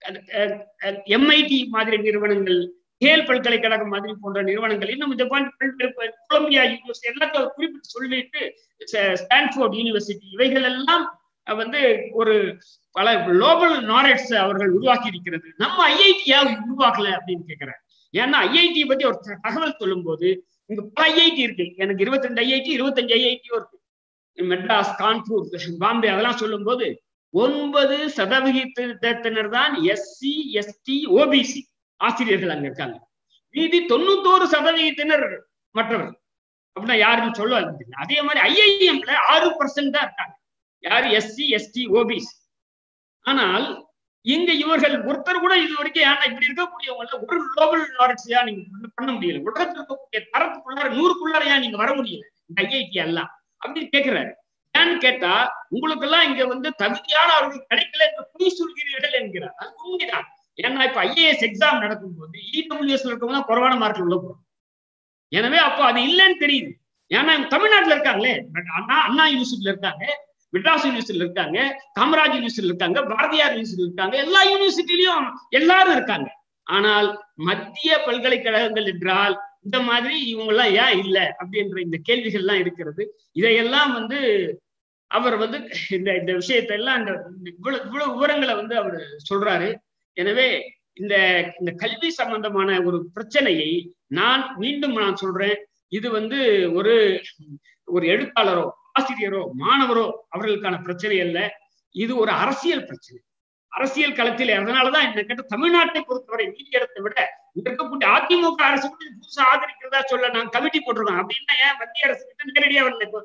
எம்ஐடி மாதிரி நிறுவனங்கள் கேல் பல்கலைக்கழகம் மாதிரி போன்ற நிறுவனங்கள் இன்னும் ஜப்பான் கொலம்பியா யூனிவர்சிட்டி எல்லாத்தையும் குறிப்பிட்டு சொல்லிட்டு ஸ்டான்ஃபோர்ட் யூனிவர்சிட்டி இவைகள் எல்லாம் வந்து ஒரு பல குளோபல் நாலேஜ் அவர்கள் உருவாக்கி இருக்கிறது நம்ம ஐஐடியா உருவாக்கல அப்படின்னு கேட்கிறேன் ஏன்னா ஐஐடி பத்தி ஒரு தகவல் சொல்லும் போது இங்க பல ஐஐடி இருக்கு எனக்கு இருபத்தி ரெண்டு ஐஐடி இருபத்தஞ்சு ஐஐடியும் இருக்கு மெட்ராஸ் கான்பூர் பாம்பே அதெல்லாம் சொல்லும் போது ஒன்பது சதவிகிதத்தினர் தான் எஸ்சி எஸ்டி ஓபிசி ஆசிரியர்கள் அங்க இருக்காங்க மீதி தொண்ணூத்தோரு சதவிகிதத்தினர் மற்றவர் அப்படின்னா யாருன்னு சொல்ல அதே மாதிரி ஐஐஎம்ல ஆறு பர்சன்ட் தான் இருக்காங்க யாரு எஸ்சி எஸ்டி ஓபிசி ஆனால் இங்க இவர்கள் ஒருத்தர் கூட இது வரைக்கும் ஏன்னா இப்படி இருக்கக்கூடியவங்கள ஒரு குளோபல் நாலேஜ்யா நீங்க பண்ண முடியல உலகத்தில் இருக்கக்கூடிய தரத்துக்குள்ளார நூறுக்குள்ளார ஏன் நீங்க வர முடியல இந்த ஐஐடி எல்லாம் அப்படின்னு கேட்கிறாரு ஏன்னு கேட்டா உங்களுக்கு எல்லாம் இங்க வந்து தகுதியான அவர்கள் கிடைக்கல என்று பொய் சொல்கிறீர்கள் என்கிறார் அது உண்மைதான் ஏன்னா இப்ப ஐஏஎஸ் எக்ஸாம் நடக்கும்போது இடபிள்யூஎஸ் இருக்கவங்க குறைவான மார்க்ல உள்ள போறோம் எனவே அப்போ அது இல்லைன்னு தெரியுது ஏன்னா தமிழ்நாட்டுல இருக்காங்களே அண்ணா அண்ணா யூனிவர்சிட்டியில இருக்காங்க மெட்ராஸ் யூனிவர்சிட்டியில இருக்காங்க காமராஜ் யூனிவர்சிட்டியில இருக்காங்க பாரதியார் யூனிவர்சிட்டியில இருக்காங்க எல்லா யூனிவர்சிட்டிலையும் எல்லாரும் இருக்காங்க ஆனால் மத்திய பல்கலைக்கழகங்கள் என்றால் இந்த மாதிரி இவங்க எல்லாம் ஏன் இல்லை அப்படின்ற இந்த கேள்விகள் எல்லாம் இருக்கிறது இதையெல்லாம் வந்து அவர் வந்து இந்த இந்த விஷயத்தை எல்லாம் இந்த இவ்வளவு இவ்வளவு விவரங்களை வந்து அவர் சொல்றாரு எனவே இந்த இந்த கல்வி சம்பந்தமான ஒரு பிரச்சனையை நான் மீண்டும் நான் சொல்றேன் இது வந்து ஒரு ஒரு எழுத்தாளரோ ஆசிரியரோ மாணவரோ அவர்களுக்கான பிரச்சனை அல்ல இது ஒரு அரசியல் பிரச்சனை அரசியல் களத்திலே அதனாலதான் என்ன கேட்ட தமிழ்நாட்டை பொறுத்தவரை நீதி இடத்தை விட இங்க இருக்கக்கூடிய அதிமுக அரசு கூட இது புதுசா ஆதரிக்கிறதா சொல்ல நான் கமிட்டி போட்டிருக்கோம் அப்படின்னா ஏன் மத்திய அரசு கிட்ட நேரடியா வரல இப்போ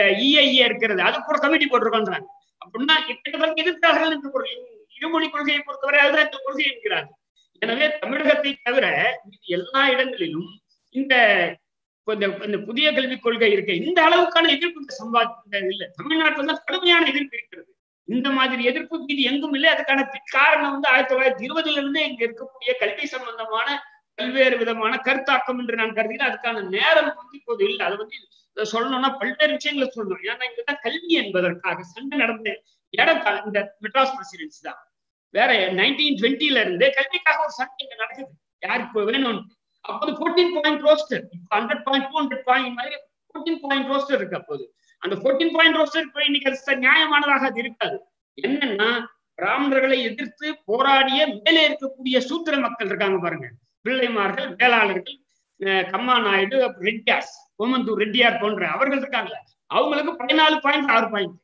இஐஏ இருக்கிறது அது கூட கமிட்டி போட்டிருக்கோன்றாங்க அப்படின்னா கிட்டத்தட்ட எதிர்த்தார்கள் என்று பொருள் இருமொழி கொள்கையை பொறுத்தவரை அதுதான் இந்த கொள்கை என்கிறார்கள் எனவே தமிழகத்தை தவிர இது எல்லா இடங்களிலும் இந்த இந்த இந்த புதிய கல்விக் கொள்கை இருக்க இந்த அளவுக்கான எதிர்ப்பு இந்த சம்பாதி இல்லை தமிழ்நாட்டில் தான் கடுமையான எதிர்ப்பு இருக்கிறது இந்த மாதிரி எதிர்ப்பு மீது எங்கும் இல்லை அதுக்கான காரணம் வந்து ஆயிரத்தி தொள்ளாயிரத்தி இருபதுல இருந்தே இங்க இருக்கக்கூடிய கல்வி சம்பந்தமான பல்வேறு விதமான கருத்தாக்கம் என்று நான் கருதுகிறேன் அதுக்கான நேரம் வந்து இப்போது இல்லை அது வந்து சொல்லணும்னா பல்வேறு விஷயங்களை சொல்லணும் ஏன்னா இங்கதான் கல்வி என்பதற்காக சண்டை நடந்த இடம் இந்த மெட்ராஸ் பிரசிடென்சி தான் வேற நைன்டீன் டுவெண்ட்டில இருந்தே கல்விக்காக ஒரு சண்டை இங்க நடக்குது யாருக்கு வேணும்னு அப்போது ஃபோர்டீன் பாயிண்ட் ரோஸ்டர் இப்போ hundred point two hundred point மாதிரி ஃபோர்டீன் பாயிண்ட் ரோஸ்டர் இருக்கு அப்போது அந்த ஃபோர்டீன் பாயிண்ட் ரோஸ்டர் இப்போ இன்னைக்கு அது நியாயமானதாக அது இருக்காது என்னன்னா பிராமணர்களை எதிர்த்து போராடிய மேலே இருக்கக்கூடிய சூத்திர மக்கள் இருக்காங்க பாருங்க பிள்ளைமார்கள் வேளாளர்கள் கம்மா நாயுடு ரெட்டியார்ஸ் கோமந்தூர் ரெட்டியார் போன்ற அவர்கள் இருக்காங்க அவங்களுக்கு பதினாலு பாயிண்ட் ஆறு பாயிண்ட்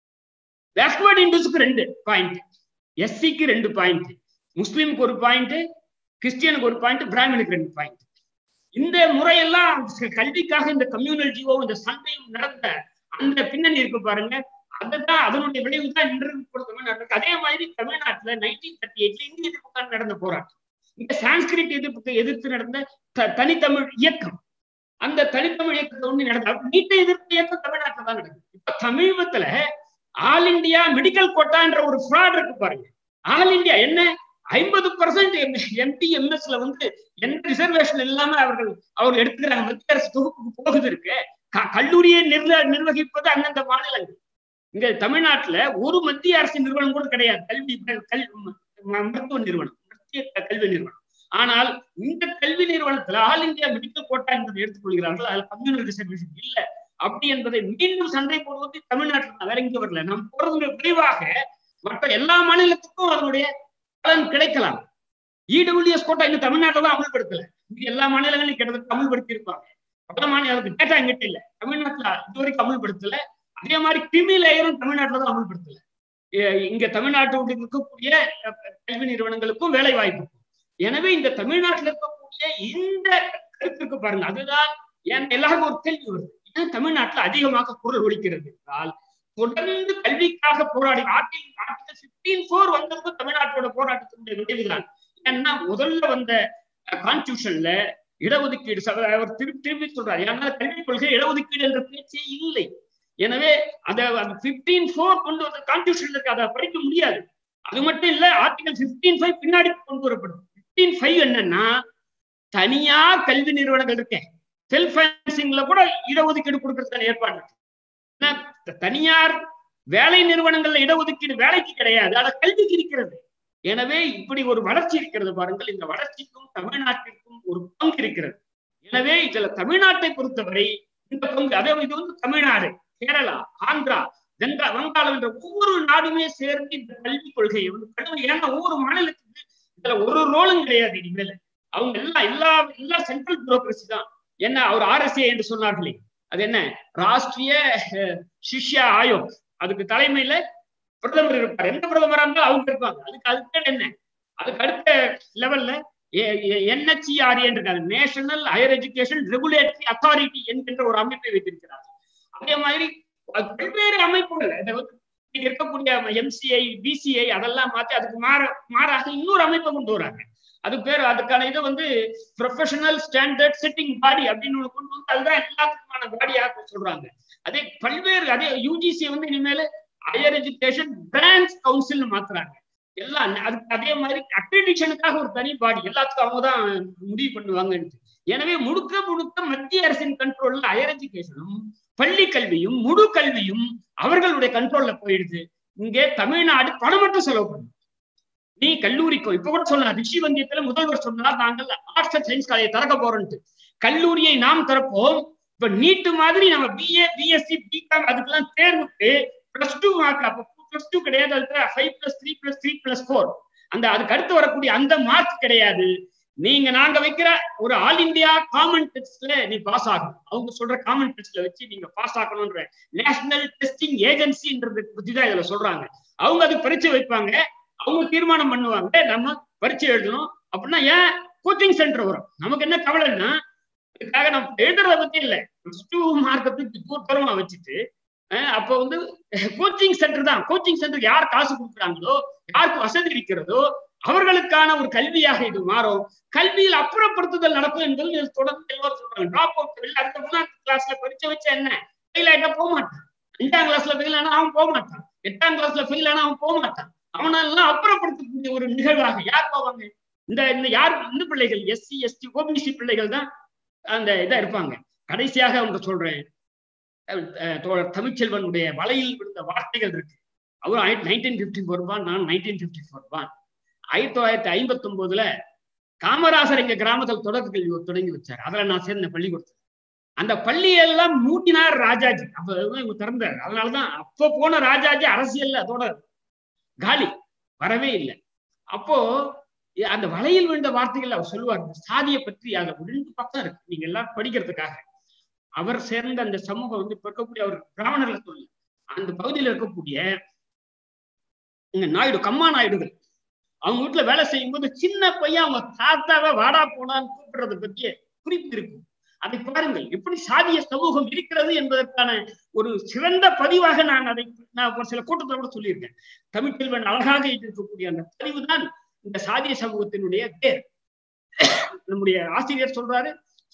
பேக்வர்ட் இண்டஸ்க்கு ரெண்டு பாயிண்ட் எஸ்சிக்கு ரெண்டு பாயிண்ட் முஸ்லீமுக்கு ஒரு பாயிண்ட் கிறிஸ்டியனுக்கு ஒரு பாயிண்ட் பிராமணுக்கு ரெண்டு பாயிண்ட் இந்த முறையெல்லாம் கல்விக்காக இந்த கம்யூனல் ஜீவோ இந்த சண்டையும் நடந்த அந்த பின்னணி இருக்கு பாருங்க அதுதான் அதனுடைய விளைவு தான் இன்று நடந்தது அதே மாதிரி தமிழ்நாட்டுல நைன்டீன் தேர்ட்டி எயிட்ல இந்திய எதிர்ப்புக்கான நடந்த போராட்டம் இந்த சான்ஸ்கிரிட் எதிர்ப்புக்கு எதிர்த்து நடந்த தனித்தமிழ் இயக்கம் அந்த தனித்தமிழ் இயக்கத்தை ஒண்ணு நடந்த நீட்ட எதிர்ப்பு இயக்கம் தமிழ்நாட்டில் தான் நடக்குது இப்ப சமீபத்துல ஆல் இந்தியா மெடிக்கல் கோட்டான்ற ஒரு ஃப்ராட் இருக்கு பாருங்க ஆல் இந்தியா என்ன ஐம்பது பர்சன்ட் எம்பி எம்எஸ்ல வந்து எந்த ரிசர்வேஷன் இல்லாம அவர்கள் அவர் எடுத்துக்கிறாங்க மத்திய அரசு தொகுப்புக்கு போகுது இருக்கு கல்லூரியை நிர்வ நிர்வகிப்பது அந்தந்த மாநிலங்கள் இங்க தமிழ்நாட்டுல ஒரு மத்திய அரசு நிறுவனம் கூட கிடையாது கல்வி கல்வி மருத்துவ நிறுவனம் மத்திய கல்வி நிறுவனம் ஆனால் இந்த கல்வி நிறுவனத்துல ஆல் இந்தியா மெடிக்கல் கோட்டா என்பதை எடுத்துக்கொள்கிறார்கள் அதில் கம்யூனல் ரிசர்வேஷன் இல்ல அப்படி என்பதை மீண்டும் சண்டை போடுவது தமிழ்நாட்டில் வேற எங்க வரல நாம் போறது விரைவாக மற்ற எல்லா மாநிலத்துக்கும் அதனுடைய பலன் கிடைக்கலாம் இடபிள்யூஎஸ் கோட்டா இன்னும் தமிழ்நாட்டில் தான் அமல்படுத்தல இது எல்லா மாநிலங்களையும் கிட்டத்தட்ட அமல்படுத்தி இருப்பாங்க பல மாநிலத்துக்கு டேட்டா எங்கிட்ட இல்ல தமிழ்நாட்டுல இது வரைக்கும் அமல்படுத்தல அதே மாதிரி கிருமி லேயரும் தமிழ்நாட்டில் தான் அமல்படுத்தல இங்க தமிழ்நாட்டில் இருக்கக்கூடிய கல்வி நிறுவனங்களுக்கும் வேலை வாய்ப்பு எனவே இந்த தமிழ்நாட்டில் இருக்கக்கூடிய இந்த கருத்துக்கு பாருங்க அதுதான் ஏன் எல்லாருக்கும் ஒரு கேள்வி வருது ஏன் தமிழ்நாட்டில் அதிகமாக குரல் ஒழிக்கிறது என்றால் தொடர்ந்து கல்விக்காக போராடி ஆர்டிகல் ஆர்டிகல் பிப்டீன் ஃபோர் வந்தது தமிழ்நாட்டோட போராட்டத்தினுடைய விளைவுதான் ஏன்னா முதல்ல வந்த கான்ஸ்டியூஷன்ல இடஒதுக்கீடு அவர் திருப்பி திருப்பி சொல்றாரு ஏன்னா கல்விக் கொள்கை இடஒதுக்கீடு என்ற பேச்சே இல்லை எனவே அதை அந்த பிப்டீன் ஃபோர் கொண்டு வந்த கான்ஸ்டியூஷன்ல இருக்கு அதை படிக்க முடியாது அது மட்டும் இல்ல ஆர்டிகல் பிப்டீன் ஃபைவ் பின்னாடி கொண்டு வரப்படும் பிப்டீன் ஃபைவ் என்னன்னா தனியா கல்வி நிறுவனங்கள் இருக்கேன் செல்ஃப் ஃபைனான்சிங்ல கூட இடஒதுக்கீடு கொடுக்கறதுக்கான ஏற்பாடு தனியார் வேலை நிறுவனங்கள்ல இடஒதுக்கீடு வேலைக்கு கிடையாது ஆனா கல்விக்கு இருக்கிறது எனவே இப்படி ஒரு வளர்ச்சி இருக்கிறது பாருங்கள் இந்த வளர்ச்சிக்கும் தமிழ்நாட்டிற்கும் ஒரு பங்கு இருக்கிறது எனவே இதுல தமிழ்நாட்டை பொறுத்தவரை இந்த பங்கு அதே இது வந்து தமிழ்நாடு கேரளா ஆந்திரா கங்கா வங்காளம் என்ற ஒவ்வொரு நாடுமே சேர்ந்து இந்த கல்விக் கொள்கையை வந்து கடுமை ஏன்னா ஒவ்வொரு மாநிலத்துக்கு இதுல ஒரு ரோலும் கிடையாது இனிமேல் அவங்க எல்லாம் எல்லா எல்லா சென்ட்ரல் பியூரோக்ரசி தான் என்ன அவர் ஆர்எஸ்ஏ என்று சொன்னார்களே அது என்ன ராஷ்டிரிய சிஷ்யா ஆயோக் அதுக்கு தலைமையில பிரதமர் இருப்பார் எந்த பிரதமரா இருந்தாலும் அவங்க இருப்பாங்க அதுக்கு அதுக்கு என்ன அதுக்கு அடுத்த லெவல்ல என்ஹெச்இஆர்ஏ இருக்காங்க national higher education regulatory authority என்கின்ற ஒரு அமைப்பை வைத்திருக்கிறார் அதே மாதிரி பல்வேறு அமைப்புகள் இருக்கக்கூடிய எம்சிஐ பிசிஐ அதெல்லாம் மாத்தி அதுக்கு மாற மாறாக இன்னொரு அமைப்பை கொண்டு வராங்க அது பேர் அதுக்கான இது வந்து ப்ரொஃபஷனல் ஸ்டாண்டர்ட் செட்டிங் பாடி அப்படின்னு ஒண்ணு கொண்டு வந்து அதுதான் எல்லாத்துக்குமான பாடியாக சொல்றாங்க அதே பல்வேறு அதே யூஜிசி வந்து இனிமேல் ஹையர் எஜுகேஷன் பிரான்ச் கவுன்சில் மாத்துறாங்க எல்லாம் அதுக்கு அதே மாதிரி அக்ரிடிஷனுக்காக ஒரு தனி பாடி எல்லாத்துக்கும் அவங்க தான் முடிவு பண்ணுவாங்கன்ட்டு எனவே முழுக்க முழுக்க மத்திய அரசின் கண்ட்ரோல்ல ஹையர் எஜுகேஷனும் பள்ளி கல்வியும் முழு கல்வியும் அவர்களுடைய கண்ட்ரோல்ல போயிடுது இங்கே தமிழ்நாடு பணம் மட்டும் செலவு பண்ணும் நீ கல்லூரிக்கும் இப்ப கூட சொல்லலாம் ரிஷி வந்தியத்துல முதல்வர் சொன்னார் நாங்கள் ஆர்ட்ஸ் அண்ட் சயின்ஸ் காலேஜ் திறக்க போறோம்ட்டு கல்லூரியை நாம் திறப்போம் இப்ப நீட்டு மாதிரி நம்ம பிஏ பிஎஸ்சி பிகாம் அதுக்கெல்லாம் தேர்வுக்கு பிளஸ் டூ மார்க் அப்ப பிளஸ் டூ கிடையாது அதுக்கு five plus three plus three plus four அந்த அதுக்கு அடுத்து வரக்கூடிய அந்த மார்க் கிடையாது நீங்க நாங்க வைக்கிற ஒரு ஆல் இந்தியா காமன் டெஸ்ட்ல நீ பாஸ் ஆகணும் அவங்க சொல்ற காமன் டெஸ்ட்ல வச்சு நீங்க பாஸ் ஆகணும்ன்ற நேஷனல் டெஸ்டிங் ஏஜென்சின்றது பத்தி தான் இதுல சொல்றாங்க அவங்க அது பரீட்சை வைப்பாங்க அவங்க தீர்மானம் பண்ணுவாங்க நம்ம பரீட்சை எழுதணும் அப்படின்னா ஏன் கோச்சிங் சென்டர் வரும் நமக்கு என்ன கவலைன்னா இதுக்காக நம்ம எழுதுறத பத்தி இல்ல பிளஸ் டூ மார்க்கை தூக்கி தூரமா வச்சுட்டு அஹ் அப்ப வந்து கோச்சிங் சென்டர் தான் கோச்சிங் சென்டர் யார் காசு கொடுக்குறாங்களோ யாருக்கு வசதி இருக்கிறதோ அவர்களுக்கான ஒரு கல்வியாக இது மாறும் கல்வியில் அப்புறப்படுத்துதல் நடக்கும் என்பது இது தொடர்ந்து எல்லாரும் சொல்றாங்க டிராப் அவுட் அடுத்த மூணாம் கிளாஸ்ல பரீட்சை வச்சா என்ன ஃபெயில் ஆயிட்டா போக மாட்டான் அஞ்சாம் கிளாஸ்ல ஃபெயில் ஆனா அவன் போக மாட்டான் எட்டாம் கிளாஸ்ல ஃபெயில் ஆனா அவன் போக மாட்டான் அவனெல்லாம் அப்புறப்படுத்தக்கூடிய ஒரு நிகழ்வாக யார் போவாங்க இந்த இந்த யார் இந்த பிள்ளைகள் எஸ்சி எஸ்டி ஓபிசி பிள்ளைகள் தான் அந்த இதா இருப்பாங்க கடைசியாக அவங்க சொல்றேன் அஹ் தோழர் தமிழ்ச்செல்வனுடைய வலையில் விழுந்த வார்த்தைகள் இருக்கு அவர் நைன்டீன் பிப்டி ஃபோர் பான் நான் நைன்டீன் பிப்டி ஃபோர் பான் ஆயிரத்தி தொள்ளாயிரத்தி ஐம்பத்தி ஒன்பதுல காமராசர் எங்க கிராமத்தில் தொடக்க கல்வி தொடங்கி வச்சார் அதுல நான் சேர்ந்த பள்ளிக்கூடத்தில் அந்த பள்ளியெல்லாம் மூட்டினார் ராஜாஜி அப்ப இவங்க திறந்தார் அதனாலதான் அப்போ போன ராஜாஜி அரசியல்ல அதோட காலி வரவே இல்லை அப்போ அந்த வலையில் விழுந்த வார்த்தைகள் அவர் சொல்லுவார் சாதியை பற்றி அது ரெண்டு பக்கம் இருக்கு நீங்க எல்லாம் படிக்கிறதுக்காக அவர் சேர்ந்த அந்த சமூகம் வந்து இப்ப இருக்கக்கூடிய அவர் பிராமணர்ல சொல்லு அந்த பகுதியில் இருக்கக்கூடிய இங்க நாயுடு கம்மா நாயுடுகள் அவங்க வீட்டுல வேலை செய்யும் போது சின்ன பையன் அவங்க தாத்தாவை வாடா போனான்னு கூப்பிடுறத பற்றிய குறிப்பு இருக்கும் அதை பாருங்கள் எப்படி சாதிய சமூகம் இருக்கிறது என்பதற்கான ஒரு சிறந்த பதிவாக நான் அதை நான் ஒரு சில கூட்டத்தில் கூட சொல்லியிருக்கேன் தமிழ்ச்செல்வன் அழகாக இருக்கக்கூடிய அந்த பதிவு தான் இந்த சாதிய சமூகத்தினுடைய பேர் நம்முடைய ஆசிரியர் சொல்றாரு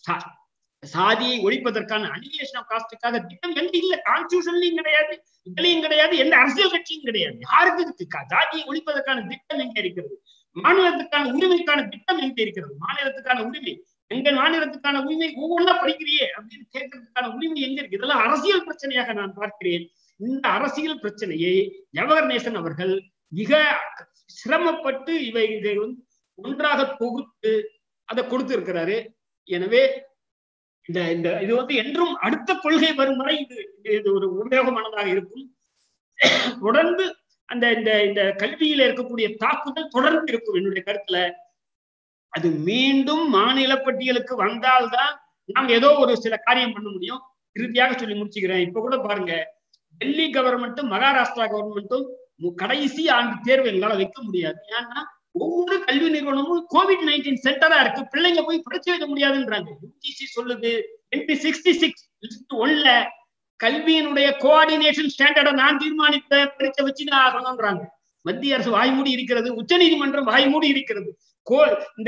சாதியை ஒழிப்பதற்கான அனிலேஷன் ஆஃப் காஸ்டுக்காக திட்டம் எங்க இல்ல கான்ஸ்டியூஷன்லயும் கிடையாது இதுலயும் கிடையாது எந்த அரசியல் கட்சியும் கிடையாது யாருக்கு இருக்கு ஜாதியை ஒழிப்பதற்கான திட்டம் எங்க இருக்கிறது மாநிலத்துக்கான உரிமைக்கான திட்டம் எங்க இருக்கிறது மாநிலத்துக்கான உரிமை எங்க மாநிலத்துக்கான உரிமை ஒவ்வொன்றா படிக்கிறியே அப்படின்னு கேட்கறதுக்கான உரிமை எங்க இருக்கு இதெல்லாம் அரசியல் பிரச்சனையாக நான் பார்க்கிறேன் இந்த அரசியல் பிரச்சனையை ஜவஹர் நேசன் அவர்கள் மிக சிரமப்பட்டு இவை இதை வந்து ஒன்றாக தொகுத்து அதை கொடுத்து இருக்கிறாரு எனவே இந்த இந்த இது வந்து என்றும் அடுத்த கொள்கை வரும் வரை இது இது ஒரு உபயோகமானதாக இருக்கும் தொடர்ந்து அந்த இந்த இந்த கல்வியில இருக்கக்கூடிய தாக்குதல் தொடர்ந்து இருக்கும் என்னுடைய கருத்துல அது மீண்டும் மாநில பட்டியலுக்கு வந்தால்தான் நாம் ஏதோ ஒரு சில காரியம் பண்ண முடியும் இறுதியாக சொல்லி முடிச்சுக்கிறேன் இப்ப கூட பாருங்க டெல்லி கவர்மெண்ட்டும் மகாராஷ்டிரா கவர்மெண்ட்டும் கடைசி ஆண்டு தேர்வு எங்களால வைக்க முடியாது ஏன்னா ஒவ்வொரு கல்வி நிறுவனமும் கோவிட் நைன்டீன் சென்டரா இருக்கு பிள்ளைங்க போய் படிச்சு வைக்க முடியாதுன்றாங்க யூஜிசி சொல்லுது என்பி சிக்ஸ்டி சிக்ஸ் ஒன்ல கல்வியினுடைய கோஆர்டினேஷன் ஸ்டாண்டர்டை நான் தீர்மானித்த பரீட்சை வச்சு நான் ஆகணும்ன்றாங்க மத்திய அரசு வாய்மூடி இருக்கிறது உச்ச நீதிமன்றம் வாய்மூடி இருக்கிறது கோ இந்த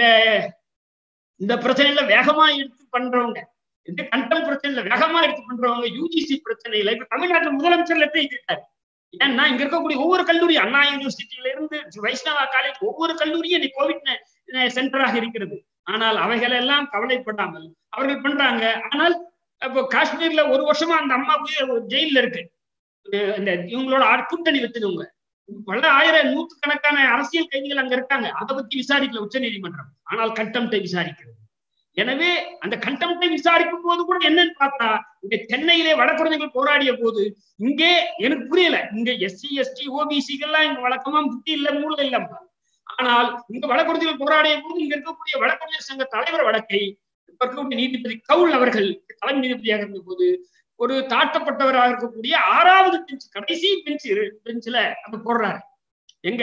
இந்த பிரச்சனையில வேகமா எடுத்து பண்றவங்க இந்த கண்டம் பிரச்சனையில வேகமா எடுத்து பண்றவங்க யூஜிசி பிரச்சனையில இப்ப தமிழ்நாட்டுல முதலமைச்சர் லெட்டர் எழுதிட்டாரு ஏன்னா இங்க இருக்கக்கூடிய ஒவ்வொரு கல்லூரி அண்ணா யூனிவர்சிட்டியில இருந்து வைஷ்ணவா காலேஜ் ஒவ்வொரு கல்லூரியும் இன்னைக்கு கோவிட் சென்டராக இருக்கிறது ஆனால் அவைகள் எல்லாம் கவலைப்படாமல் அவர்கள் பண்றாங்க ஆனால் இப்போ காஷ்மீர்ல ஒரு வருஷமா அந்த அம்மா போய் ஜெயில இருக்கு இந்த இவங்களோட கூட்டணி வச்சவங்க பல ஆயிரம் நூற்று கணக்கான அரசியல் கைதிகள் அங்க இருக்காங்க அதை பத்தி விசாரிக்கல உச்ச நீதிமன்றம் ஆனால் கண்டம்ட்டை விசாரிக்கிறது எனவே அந்த கண்டம்ட்டை விசாரிக்கும் போது கூட என்னன்னு பார்த்தா இங்க சென்னையிலே வடக்குழந்தைகள் போராடிய போது இங்கே எனக்கு புரியல இங்க எஸ்சி எஸ்டி ஓபிசிகள்லாம் இங்க வழக்கமா புத்தி இல்ல மூல இல்லப்பா ஆனால் இங்க வடக்குழந்தைகள் போராடிய போது இங்க இருக்கக்கூடிய வடக்குழந்தைகள் சங்க தலைவர் வழக்கை இப்ப இருக்கக்கூடிய நீதிபதி கவுல் அவர்கள் தலைமை நீதிபதியாக இருந்த போது ஒரு தாழ்த்தப்பட்டவராக இருக்கக்கூடிய ஆறாவது பெஞ்ச் கடைசி பெஞ்ச் பெஞ்சில அப்ப போடுறாரு எங்க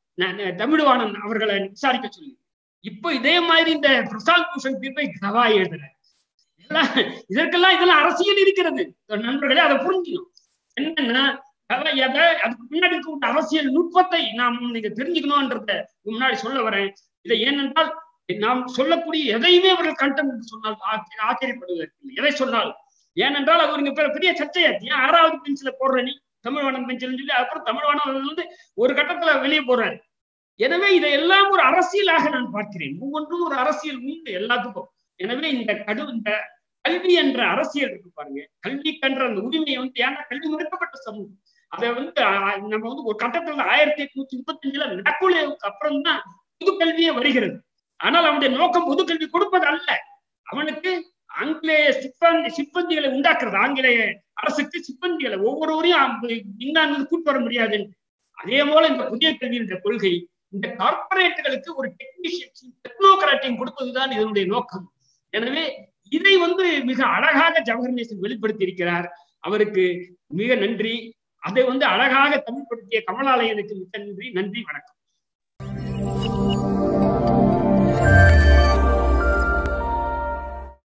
தமிழ்வாணன் அவர்களை விசாரிக்க சொல்லி இப்போ இதே மாதிரி இந்த பிரசாந்த் பூஷன் தீர்ப்பை கவா எழுதுற எல்லாம் இதற்கெல்லாம் இதெல்லாம் அரசியல் இருக்கிறது நண்பர்களே அதை புரிஞ்சுக்கணும் என்னன்னா எதை அதுக்கு முன்னாடி இருக்க அரசியல் நுட்பத்தை நாம் நீங்க தெரிஞ்சுக்கணும்ன்றத முன்னாடி சொல்ல வரேன் இதை ஏனென்றால் நாம் சொல்லக்கூடிய எதையுமே அவர்கள் கண்டம் சொன்னால் ஆச்சரியப்படுவதற்கு எதை சொன்னால் ஏனென்றால் அது இங்க பெரிய சர்ச்சையாச்சு ஏன் ஆறாவது பெஞ்சில போடுற நீ தமிழ்வாணன் பெஞ்சில் சொல்லி அப்புறம் தமிழ்வாணன் வந்து ஒரு கட்டத்துல வெளியே போறாரு எனவே இதையெல்லாம் ஒரு அரசியலாக நான் பார்க்கிறேன் ஒவ்வொன்றும் ஒரு அரசியல் உண்டு எல்லாத்துக்கும் எனவே இந்த கடு இந்த கல்வி என்ற அரசியல் இருக்கு பாருங்க கல்விக்கன்ற அந்த உரிமையை வந்து ஏன்னா கல்வி மறுக்கப்பட்ட சமூகம் அதை வந்து நம்ம வந்து ஒரு கட்டத்துல ஆயிரத்தி எட்நூத்தி முப்பத்தி அஞ்சுல நக்குலேவுக்கு அப்புறம் தான் பொது கல்வியே வருகிறது ஆனால் அவனுடைய நோக்கம் பொது கல்வி கொடுப்பது அல்ல அவனுக்கு ஆங்கிலேய சிப்பந்தி சிப்பந்திகளை உண்டாக்குறது ஆங்கிலேய அரசுக்கு சிப்பந்திகளை ஒவ்வொருவரையும் இங்கிலாந்து கூட்டு வர முடியாது அதே போல இந்த புதிய கல்வியினுடைய கொள்கை இந்த கார்பரேட்டுகளுக்கு ஒரு டெக்னீஷியன் டெக்னோகிராட்டிங் கொடுப்பதுதான் இதனுடைய நோக்கம் எனவே இதை வந்து மிக அழகாக ஜவஹர் நேசன் வெளிப்படுத்தி இருக்கிறார் அவருக்கு மிக நன்றி அதை வந்து அழகாக தமிழ்படுத்திய கமலாலயனுக்கு மிக நன்றி நன்றி வணக்கம்